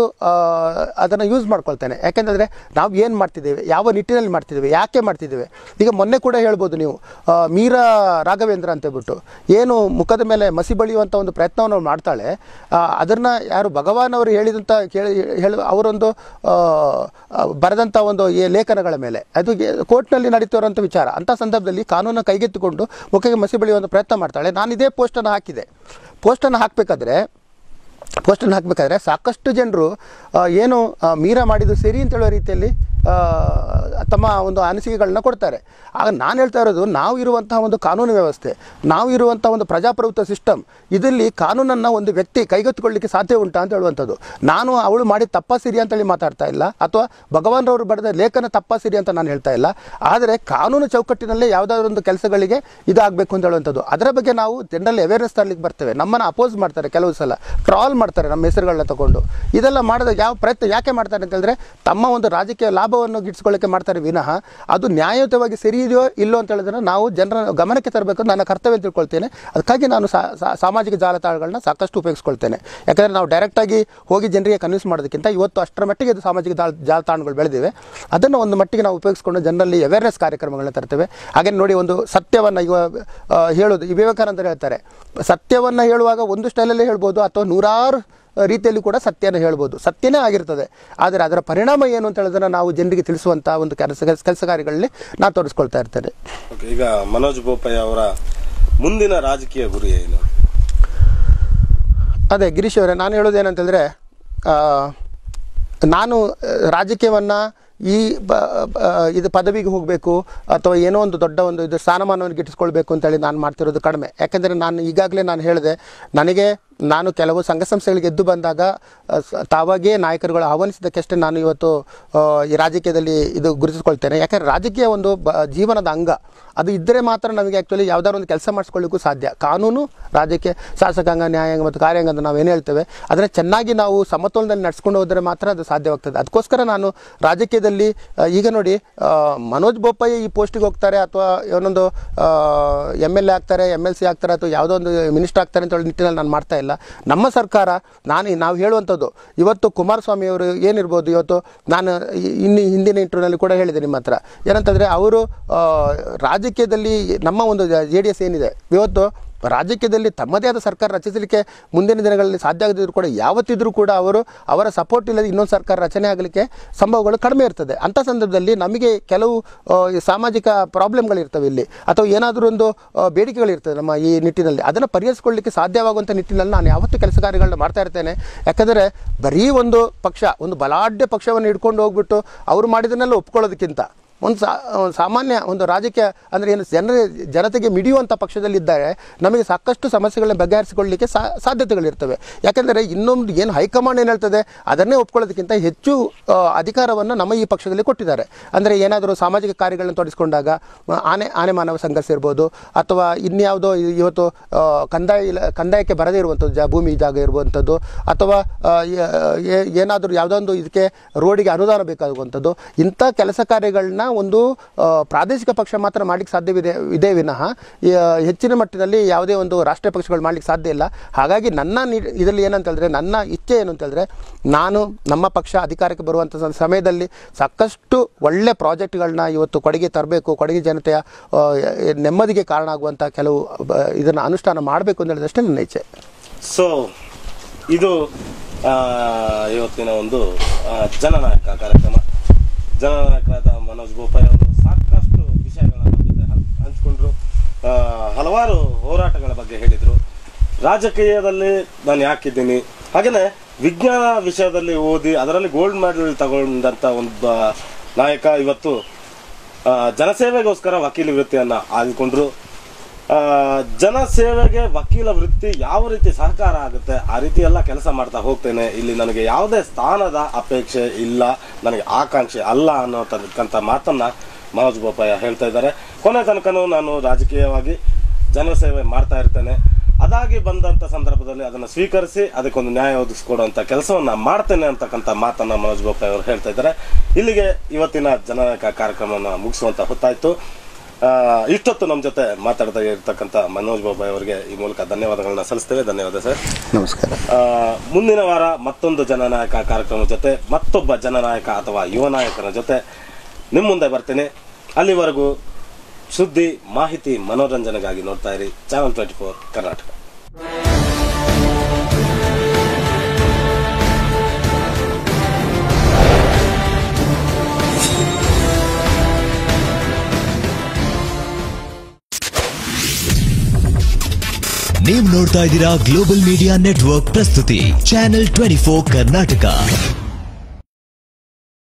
ಅದನ್ನು ಯೂಸ್ ಮಾಡ್ಕೊಳ್ತೇನೆ ಯಾಕೆಂತಂದರೆ ನಾವು ಏನು ಮಾಡ್ತಿದ್ದೇವೆ ಯಾವ ನಿಟ್ಟಿನಲ್ಲಿ ಮಾಡ್ತಿದ್ದೇವೆ ಯಾಕೆ ಮಾಡ್ತಿದ್ದೇವೆ ಈಗ ಮೊನ್ನೆ ಕೂಡ ಹೇಳ್ಬೋದು ನೀವು ಆ, ಮೀರಾ ರಾಘವೇಂದ್ರ ಅಂತ ಹೇಳ್ಬಿಟ್ಟು ಏನು ಮುಖದ ಮೇಲೆ ಮಸಿ ಬಳಿಯುವಂಥ ಒಂದು ಪ್ರಯತ್ನವನ್ನು ಅವ್ಳು ಮಾಡ್ತಾಳೆ ಆ, ಅದನ್ನ ಯಾರು ಭಗವಾನ್ ಅವರು ಹೇಳಿದಂಥ ಕೇಳಿ ಹೇಳು ಅವರೊಂದು ಆ, ಆ, ಬರೆದಂಥ ಒಂದು ಈ ಲೇಖನಗಳ ಮೇಲೆ ಅದು ಕೋರ್ಟ್ನಲ್ಲಿ ನಡೀತಿರುವಂಥ ವಿಚಾರ ಅಂಥ ಸಂದರ್ಭದಲ್ಲಿ ಕಾನೂನನ್ನು ಕೈಗೆತ್ತಿಕೊಂಡು ಮುಖಕ್ಕೆ ಮಸಿ ಬಳಿಯುವಂಥ ಪ್ರಯತ್ನ ಮಾಡ್ತಾಳೆ ನಾನು ಇದೇ ಪೋಸ್ಟನ್ನು ಹಾಕಿದೆ ಪೋಸ್ಟನ್ನು ಹಾಕಬೇಕಾದ್ರೆ ಪೋಸ್ಟನ್ನು ಹಾಕಬೇಕಾದ್ರೆ ಸಾಕಷ್ಟು ಜನರು ಏನು ಆ, ಮೀರಾ ಮಾಡಿದ್ದು ಸರಿ ಅಂತ ಹೇಳೋ ರೀತಿಯಲ್ಲಿ ಆ, ತಮ್ಮ ಒಂದು ಅನಿಸಿಕೆಗಳನ್ನ ಕೊಡ್ತಾರೆ ಆಗ ನಾನು ಹೇಳ್ತಾ ಇರೋದು ನಾವು ಇರುವಂತಹ ಒಂದು ಕಾನೂನು ವ್ಯವಸ್ಥೆ ನಾವು ಇರುವಂತಹ ಒಂದು ಪ್ರಜಾಪ್ರಭುತ್ವ ಸಿಸ್ಟಮ್ ಇದರಲ್ಲಿ ಕಾನೂನನ್ನು ಒಂದು ವ್ಯಕ್ತಿ ಕೈಗೆತ್ತಿಕೊಳ್ಳಿಕ್ಕೆ ಸಾಧ್ಯ ಉಂಟಾ ಅಂತ ಹೇಳುವಂಥದ್ದು ನಾನು ಅವಳು ಮಾಡಿ ತಪ್ಪ ಸಿರಿ ಅಂತೇಳಿ ಮಾತಾಡ್ತಾ ಇಲ್ಲ ಅಥವಾ ಭಗವಾನ್ರವರು ಬರೆದ ಲೇಖನ ತಪ್ಪ ಸಿರಿ ಅಂತ ನಾನು ಹೇಳ್ತಾ ಇಲ್ಲ ಆದರೆ ಕಾನೂನು ಚೌಕಟ್ಟಿನಲ್ಲೇ ಯಾವುದಾದ್ರೂ ಒಂದು ಕೆಲಸಗಳಿಗೆ ಇದಾಗಬೇಕು ಅಂತ ಹೇಳುವಂಥದ್ದು ಅದರ ಬಗ್ಗೆ ನಾವು ಜನರಲ್ಲಿ ಅವೇರ್ನೆಸ್ ತರಲಿಕ್ಕೆ ಬರ್ತೇವೆ ನಮ್ಮನ್ನು ಅಪೋಸ್ ಮಾಡ್ತಾರೆ ಕೆಲವು ಸಲ ಟ್ರಾಲ್ ಮಾಡ್ತಾರೆ ನಮ್ಮ ಹೆಸರುಗಳನ್ನ ತಗೊಂಡು ಇದೆಲ್ಲ ಮಾಡಿದ ಯಾವ ಪ್ರಯತ್ನ ಯಾಕೆ ಮಾಡ್ತಾರೆ ಅಂತ ಹೇಳಿದ್ರೆ ತಮ್ಮ ಒಂದು ರಾಜಕೀಯ ಲಾಭವನ್ನು ಗಿಟ್ಟಿಸ್ಕೊಳ್ಳಿಕ್ಕೆ ಮಾಡ್ತಾರೆ ವಿನಃ ಅದು ನ್ಯಾಯಯುತವಾಗಿ ಸರಿ ಇದೆಯೋ ಇಲ್ಲೋ ಅಂತ ಹೇಳಿದ್ರೆ ನಾವು ಜನರ ಗಮನಕ್ಕೆ ತರಬೇಕು ಅಂತ ನನ್ನ ಕರ್ತವ್ಯ ಅಂತ ತಿಳ್ಕೊಳ್ತೇನೆ ಅದಕ್ಕಾಗಿ ನಾನು ಸಾ- ಸಾ- ಸಾಮಾಜಿಕ ಜಾಲತಾಣಗಳನ್ನ ಸಾಕಷ್ಟು ಉಪಯೋಗಿಸ್ಕೊಳ್ತೇನೆ ಯಾಕಂದರೆ ನಾವು ಡೈರೆಕ್ಟಾಗಿ ಹೋಗಿ ಜನರಿಗೆ ಕನ್ವಿನ್ಸ್ ಮಾಡೋದಕ್ಕಿಂತ ಇವತ್ತು ಅಷ್ಟರ ಮಟ್ಟಿಗೆ ಇದು ಸಾಮಾಜಿಕ ಜಾಲ ಜಾಲತಾಣಗಳು ಬೆಳೆದಿವೆ ಅದನ್ನು ಒಂದು ಮಟ್ಟಿಗೆ ನಾವು ಉಪಯೋಗಿಸ್ಕೊಂಡು ಜನರಲ್ಲಿ ಅವೇರ್ನೆಸ್ ಕಾರ್ಯಕ್ರಮಗಳನ್ನ ತರ್ತೇವೆ ಹಾಗೆ ನೋಡಿ ಒಂದು ಸತ್ಯವನ್ನು ಇವ ಆ, ಹೇಳೋದು ಈ ವಿವೇಕಾನಂದರು ಹೇಳ್ತಾರೆ ಸತ್ಯವನ್ನು ಹೇಳುವಾಗ ಒಂದು ಸ್ಟೈಲಲ್ಲೇ ಹೇಳ್ಬೋದು ಅಥವಾ ನೂರಾರು ರೀತಿಯಲ್ಲಿ ಕೂಡ ಸತ್ಯನ ಹೇಳ್ಬೋದು ಸತ್ಯನೇ ಆಗಿರ್ತದೆ ಆದರೆ ಅದರ ಪರಿಣಾಮ ಏನು ಅಂತ ಹೇಳೋದನ್ನು ನಾವು ಜನರಿಗೆ ತಿಳಿಸುವಂಥ ಒಂದು ಕೆಲಸ ಕೆಲಸ ಕಾರ್ಯಗಳಲ್ಲಿ ನಾನು ತೋರಿಸ್ಕೊಳ್ತಾ ಇರ್ತೇನೆ
Okay, ಈಗ ಮನೋಜ್ ಬೋಪಯ್ಯ ಅವರ ಮುಂದಿನ ರಾಜಕೀಯ ಗುರಿ ಏನು
ಅದೇ ಗಿರೀಶ್ ಅವರೇ ನಾನು ಹೇಳೋದು ಏನಂತಂದರೆ ನಾನು ರಾಜಕೀಯವನ್ನು ಈ ಬ ಬ- ಇದು ಪದವಿಗೆ ಹೋಗಬೇಕು ಅಥವಾ ಏನೋ ಒಂದು ದೊಡ್ಡ ಒಂದು ಇದು ಸ್ಥಾನಮಾನವನ್ನು ಗಿಟ್ಟಿಸ್ಕೊಳ್ಬೇಕು ಅಂತೇಳಿ ನಾನು ಮಾಡ್ತಿರೋದು ಕಡಿಮೆ ಯಾಕೆಂದರೆ ನಾನು ಈಗಾಗಲೇ ನಾನು ಹೇಳಿದೆ ನನಗೆ ನಾನು ಕೆಲವು ಸಂಘ ಸಂಸ್ಥೆಗಳಿಗೆ ಎದ್ದು ಬಂದಾಗ ಅ, ಸ- ತಾವಾಗಿಯೇ ನಾಯಕರುಗಳು ಆಹ್ವಾನಿಸಿದ್ದಕ್ಕಷ್ಟೇ ನಾನು ಇವತ್ತು ಆ, ಈ ರಾಜಕೀಯದಲ್ಲಿ ಇದು ಗುರುತಿಸ್ಕೊಳ್ತೇನೆ ಯಾಕಂದರೆ ರಾಜಕೀಯ ಒಂದು ಬ ಜೀವನದ ಅಂಗ ಅದು ಇದ್ದರೆ ಮಾತ್ರ ನಮಗೆ ಆ್ಯಕ್ಚುಲಿ ಯಾವ್ದಾದ್ರು ಒಂದು ಕೆಲಸ ಮಾಡಿಸ್ಕೊಳ್ಳಿಕ್ಕೂ ಸಾಧ್ಯ ಕಾನೂನು ರಾಜಕೀಯ ಶಾಸಕಾಂಗ ನ್ಯಾಯಾಂಗ ಮತ್ತು ಕಾರ್ಯಾಂಗ ಅಂತ ನಾವು ಏನು ಹೇಳ್ತೇವೆ ಅದನ್ನು ಚೆನ್ನಾಗಿ ನಾವು ಸಮತೋಲನದಲ್ಲಿ ನಡ್ಸ್ಕೊಂಡು ಹೋದರೆ ಮಾತ್ರ ಅದು ಸಾಧ್ಯವಾಗ್ತದೆ ಅದಕ್ಕೋಸ್ಕರ ನಾನು ರಾಜಕೀಯದಲ್ಲಿ ಆ, ಈಗ ನೋಡಿ ಆ, ಮನೋಜ್ ಬೋಪಯ್ಯ ಈ ಪೋಸ್ಟಿಗೆ ಹೋಗ್ತಾರೆ ಅಥವಾ ಏನೊಂದು ಎಮ್ ಎಲ್ ಎ ಆಗ್ತಾರೆ ಎಮ್ ಎಲ್ ಸಿ ಆಗ್ತಾರೆ ಅಥವಾ ಯಾವುದೋ ಒಂದು ಮಿನಿಸ್ಟರ್ ಆಗ್ತಾರೆ ಅಂತ ಹೇಳಿ ನಿಟ್ಟಿನಲ್ಲಿ ನಾನು ಮಾಡ್ತಾ ಇಲ್ಲ ನಮ್ಮ ಸರ್ಕಾರ ನಾನು ನಾವು ಹೇಳುವಂಥದ್ದು ಇವತ್ತು ಕುಮಾರಸ್ವಾಮಿ ಅವರು ಏನಿರ್ಬೋದು ಇವತ್ತು ನಾನು ಇ- ಇನ್ನು ಹಿಂದಿನ ಇಂಟರ್ವ್ಯೂನಲ್ಲಿ ಕೂಡ ಹೇಳಿದೆ ನಿಮ್ಮ ಹತ್ರ ಏನಂತಂದರೆ ಅವರು ಆ, ರಾಜಕೀಯದಲ್ಲಿ ನಮ್ಮ ಒಂದು ಜೆ ಡಿ ಎಸ್ ಏನಿದೆ ಇವತ್ತು ರಾಜಕೀಯದಲ್ಲಿ ತಮ್ಮದೇ ಆದ ಸರ್ಕಾರ ರಚಿಸಲಿಕ್ಕೆ ಮುಂದಿನ ದಿನಗಳಲ್ಲಿ ಸಾಧ್ಯ ಆಗದಿದ್ರು ಕೂಡ ಯಾವತ್ತಿದ್ರೂ ಕೂಡ ಅವರು ಅವರ ಸಪೋರ್ಟ್ ಇಲ್ಲದೆ ಇನ್ನೊಂದು ಸರ್ಕಾರ ರಚನೆ ಆಗಲಿಕ್ಕೆ ಸಂಭವಗಳು ಕಡಿಮೆ ಇರ್ತದೆ ಅಂಥ ಸಂದರ್ಭದಲ್ಲಿ ನಮಗೆ ಕೆಲವು ಆ, ಈ ಸಾಮಾಜಿಕ ಪ್ರಾಬ್ಲಮ್ಗಳಿರ್ತವೆ ಇಲ್ಲಿ ಅಥವಾ ಏನಾದರೂ ಒಂದು ಆ, ಬೇಡಿಕೆಗಳಿರ್ತದೆ ನಮ್ಮ ಈ ನಿಟ್ಟಿನಲ್ಲಿ ಅದನ್ನು ಪರಿಹರಿಸಿಕೊಳ್ಳಲಿಕ್ಕೆ ಸಾಧ್ಯವಾಗುವಂಥ ನಿಟ್ಟಿನಲ್ಲಿ ನಾನು ಯಾವತ್ತೂ ಕೆಲಸ ಕಾರ್ಯಗಳನ್ನ ಮಾಡ್ತಾ ಇರ್ತೇನೆ ಯಾಕಂದರೆ ಬರೀ ಒಂದು ಪಕ್ಷ ಒಂದು ಬಲಾಢ್ಯ ಪಕ್ಷವನ್ನು ಹಿಡ್ಕೊಂಡು ಹೋಗ್ಬಿಟ್ಟು ಅವರು ಮಾಡಿದನ್ನೆಲ್ಲ ಒಪ್ಕೊಳ್ಳೋದಕ್ಕಿಂತ ಒಂದು ಸಾ ಒಂದು ಸಾಮಾನ್ಯ ಒಂದು ರಾಜಕೀಯ ಅಂದರೆ ಏನು ಜನರ ಜನತೆಗೆ ಮಿಡಿಯುವಂಥ ಪಕ್ಷದಲ್ಲಿದ್ದರೆ ನಮಗೆ ಸಾಕಷ್ಟು ಸಮಸ್ಯೆಗಳನ್ನ ಬಗೆಹರಿಸಿಕೊಳ್ಳಲಿಕ್ಕೆ ಸಾ ಸಾಧ್ಯತೆಗಳಿರ್ತವೆ ಯಾಕೆಂದರೆ ಇನ್ನೊಂದು ಏನು ಹೈಕಮಾಂಡ್ ಏನು ಹೇಳ್ತದೆ ಅದನ್ನೇ ಒಪ್ಕೊಳ್ಳೋದಕ್ಕಿಂತ ಹೆಚ್ಚು ಆ, ಅಧಿಕಾರವನ್ನು ನಮ್ಮ ಈ ಪಕ್ಷದಲ್ಲಿ ಕೊಟ್ಟಿದ್ದಾರೆ ಅಂದರೆ ಏನಾದರೂ ಸಾಮಾಜಿಕ ಕಾರ್ಯಗಳನ್ನು ತೊಡಗಿಸ್ಕೊಂಡಾಗ ಮ- ಆನೆ ಆನೆ ಮಾನವ ಸಂಘರ್ಷ ಇರ್ಬೋದು ಅಥವಾ ಇನ್ಯಾವುದೋ ಇ- ಇವತ್ತು ಆ, ಕಂದಾಯ ಇಲ ಕಂದಾಯಕ್ಕೆ ಬರದೇ ಇರುವಂಥದ್ದು ಜಾ ಭೂಮಿ ಜಾಗ ಇರುವಂಥದ್ದು ಅಥವಾ ಏನಾದರೂ ಯಾವುದೋ ಒಂದು ಇದಕ್ಕೆ ರೋಡಿಗೆ ಅನುದಾನ ಬೇಕಾಗುವಂಥದ್ದು ಇಂಥ ಕೆಲಸ ಕಾರ್ಯಗಳನ್ನ ಒಂದು ಆ, ಪ್ರಾದೇಶಿಕ ಪಕ್ಷ ಮಾತ್ರ ಮಾಡಲಿಕ್ಕೆ ಸಾಧ್ಯವಿದೆ ಇದೆ ವಿನಃ ಈ, ಆ, ಹೆಚ್ಚಿನ ಮಟ್ಟದಲ್ಲಿ ಯಾವುದೇ ಒಂದು ರಾಷ್ಟ್ರೀಯ ಪಕ್ಷಗಳು ಮಾಡಲಿಕ್ಕೆ ಸಾಧ್ಯ ಇಲ್ಲ ಹಾಗಾಗಿ ನನ್ನ ನಿ- ಇದರಲ್ಲಿ ಏನಂತ ಹೇಳಿದ್ರೆ ನನ್ನ ಇಚ್ಛೆ ಏನು ಅಂತ ಹೇಳಿದ್ರೆ ನಾನು ನಮ್ಮ ಪಕ್ಷ ಅಧಿಕಾರಕ್ಕೆ ಬರುವಂಥ ಸ- ಸಮಯದಲ್ಲಿ ಸಾಕಷ್ಟು ಒಳ್ಳೆ ಪ್ರಾಜೆಕ್ಟ್ಗಳನ್ನ ಇವತ್ತು ಕೊಡುಗೆ ತರಬೇಕು ಕೊಡಗಿ ಜನತೆಯ ಆ, ನೆಮ್ಮದಿಗೆ ಕಾರಣ ಆಗುವಂಥ ಕೆಲವು ಇದನ್ನು ಅನುಷ್ಠಾನ ಮಾಡಬೇಕು ಅಂತ ಹೇಳಿದಷ್ಟೇ ನನ್ನ ಇಚ್ಛೆ
ಸೊ ಇದು ಆ, ಇವತ್ತಿನ ಒಂದು ಆ, ಜನನಾಯಕ ಕಾರ್ಯಕ್ರಮ ಜನನಾಯಕರಾದ ಮನೋಜ್ ಬೋಪಯ್ಯ ಅವರು ಸಾಕಷ್ಟು ವಿಷಯಗಳನ್ನ ನಮ್ಮ ಜೊತೆ ಹಂ- ಹಂಚ್ಕೊಂಡ್ರು ಆ, ಹಲವಾರು ಹೋರಾಟಗಳ ಬಗ್ಗೆ ಹೇಳಿದ್ರು ರಾಜಕೀಯದಲ್ಲಿ ನಾನು ಯಾಕಿದ್ದೀನಿ ಹಾಗೇನೆ ವಿಜ್ಞಾನ ವಿಷಯದಲ್ಲಿ ಓದಿ ಅದರಲ್ಲಿ ಗೋಲ್ಡ್ ಮೆಡಲ್ ತಗೊಂಡಂತ ಒಬ್ಬ ನಾಯಕ ಇವತ್ತು ಆ, ಜನಸೇವೆಗೋಸ್ಕರ ವಕೀಲಿ ವೃತ್ತಿಯನ್ನ ಆಯ್ದುಕೊಂಡ್ರು ಆ, ಜನಸೇವೆಗೆ ವಕೀಲ ವೃತ್ತಿ ಯಾವ ರೀತಿ ಸಹಕಾರ ಆಗುತ್ತೆ ಆ ರೀತಿ ಎಲ್ಲ ಕೆಲಸ ಮಾಡ್ತಾ ಹೋಗ್ತೇನೆ ಇಲ್ಲಿ ನನಗೆ ಯಾವುದೇ ಸ್ಥಾನದ ಅಪೇಕ್ಷೆ ಇಲ್ಲ ನನಗೆ ಆಕಾಂಕ್ಷೆ ಅಲ್ಲ ಅನ್ನೋತಕ್ಕಂಥ ಮಾತನ್ನ ಮನೋಜ್ ಬೋಪಯ್ಯ ಹೇಳ್ತಾ ಇದ್ದಾರೆ ಕೊನೆ ತನಕನೂ ನಾನು ರಾಜಕೀಯವಾಗಿ ಜನಸೇವೆ ಮಾಡ್ತಾ ಇರ್ತೇನೆ ಅದಾಗಿ ಬಂದಂತ ಸಂದರ್ಭದಲ್ಲಿ ಅದನ್ನು ಸ್ವೀಕರಿಸಿ ಅದಕ್ಕೊಂದು ನ್ಯಾಯ ಒದಗಿಸ್ಕೊಡುವಂತ ಕೆಲಸವನ್ನ ಮಾಡ್ತೇನೆ ಅಂತಕ್ಕಂಥ ಮಾತನ್ನ ಮನೋಜ್ ಬೋಪಯ್ಯ ಅವರು ಹೇಳ್ತಾ ಇದ್ದಾರೆ ಇಲ್ಲಿಗೆ ಇವತ್ತಿನ ಜನನಾಯಕ ಕಾರ್ಯಕ್ರಮವನ್ನು ಮುಗಿಸುವಂತ ಹೊತ್ತಾಯ್ತು ಆ, ಇಷ್ಟೊತ್ತು ನಮ್ಮ ಜೊತೆ ಮಾತಾಡ್ತಾ ಇರ್ತಕ್ಕಂಥ ಮನೋಜ್ ಬಾಬಾಯ್ ಅವರಿಗೆ ಈ ಮೂಲಕ ಧನ್ಯವಾದಗಳನ್ನ ಸಲ್ಲಿಸ್ತೇವೆ ಧನ್ಯವಾದ ಸರ್
ನಮಸ್ಕಾರ
ಆ, ಮುಂದಿನ ವಾರ ಮತ್ತೊಂದು ಜನನಾಯಕ ಕಾರ್ಯಕ್ರಮದ ಜೊತೆ ಮತ್ತೊಬ್ಬ ಜನನಾಯಕ ಅಥವಾ ಯುವ ನಾಯಕನ ಜೊತೆ ನಿಮ್ಮ ಮುಂದೆ ಬರ್ತೇನೆ ಅಲ್ಲಿವರೆಗೂ ಸುದ್ದಿ ಮಾಹಿತಿ ಮನೋರಂಜನೆಗಾಗಿ ನೋಡ್ತಾ ಇರಿ ಚಾನಲ್ ಟ್ವೆಂಟಿ ಫೋರ್ ಕರ್ನಾಟಕ
ನೀವು ನೋಡ್ತಾ ಇದ್ದೀರಾ ಗ್ಲೋಬಲ್ ಮೀಡಿಯಾ ನೆಟ್ವರ್ಕ್ ಪ್ರಸ್ತುತಿ ಚಾನೆಲ್ ಟ್ವೆಂಟಿ ಫೋರ್ ಕರ್ನಾಟಕ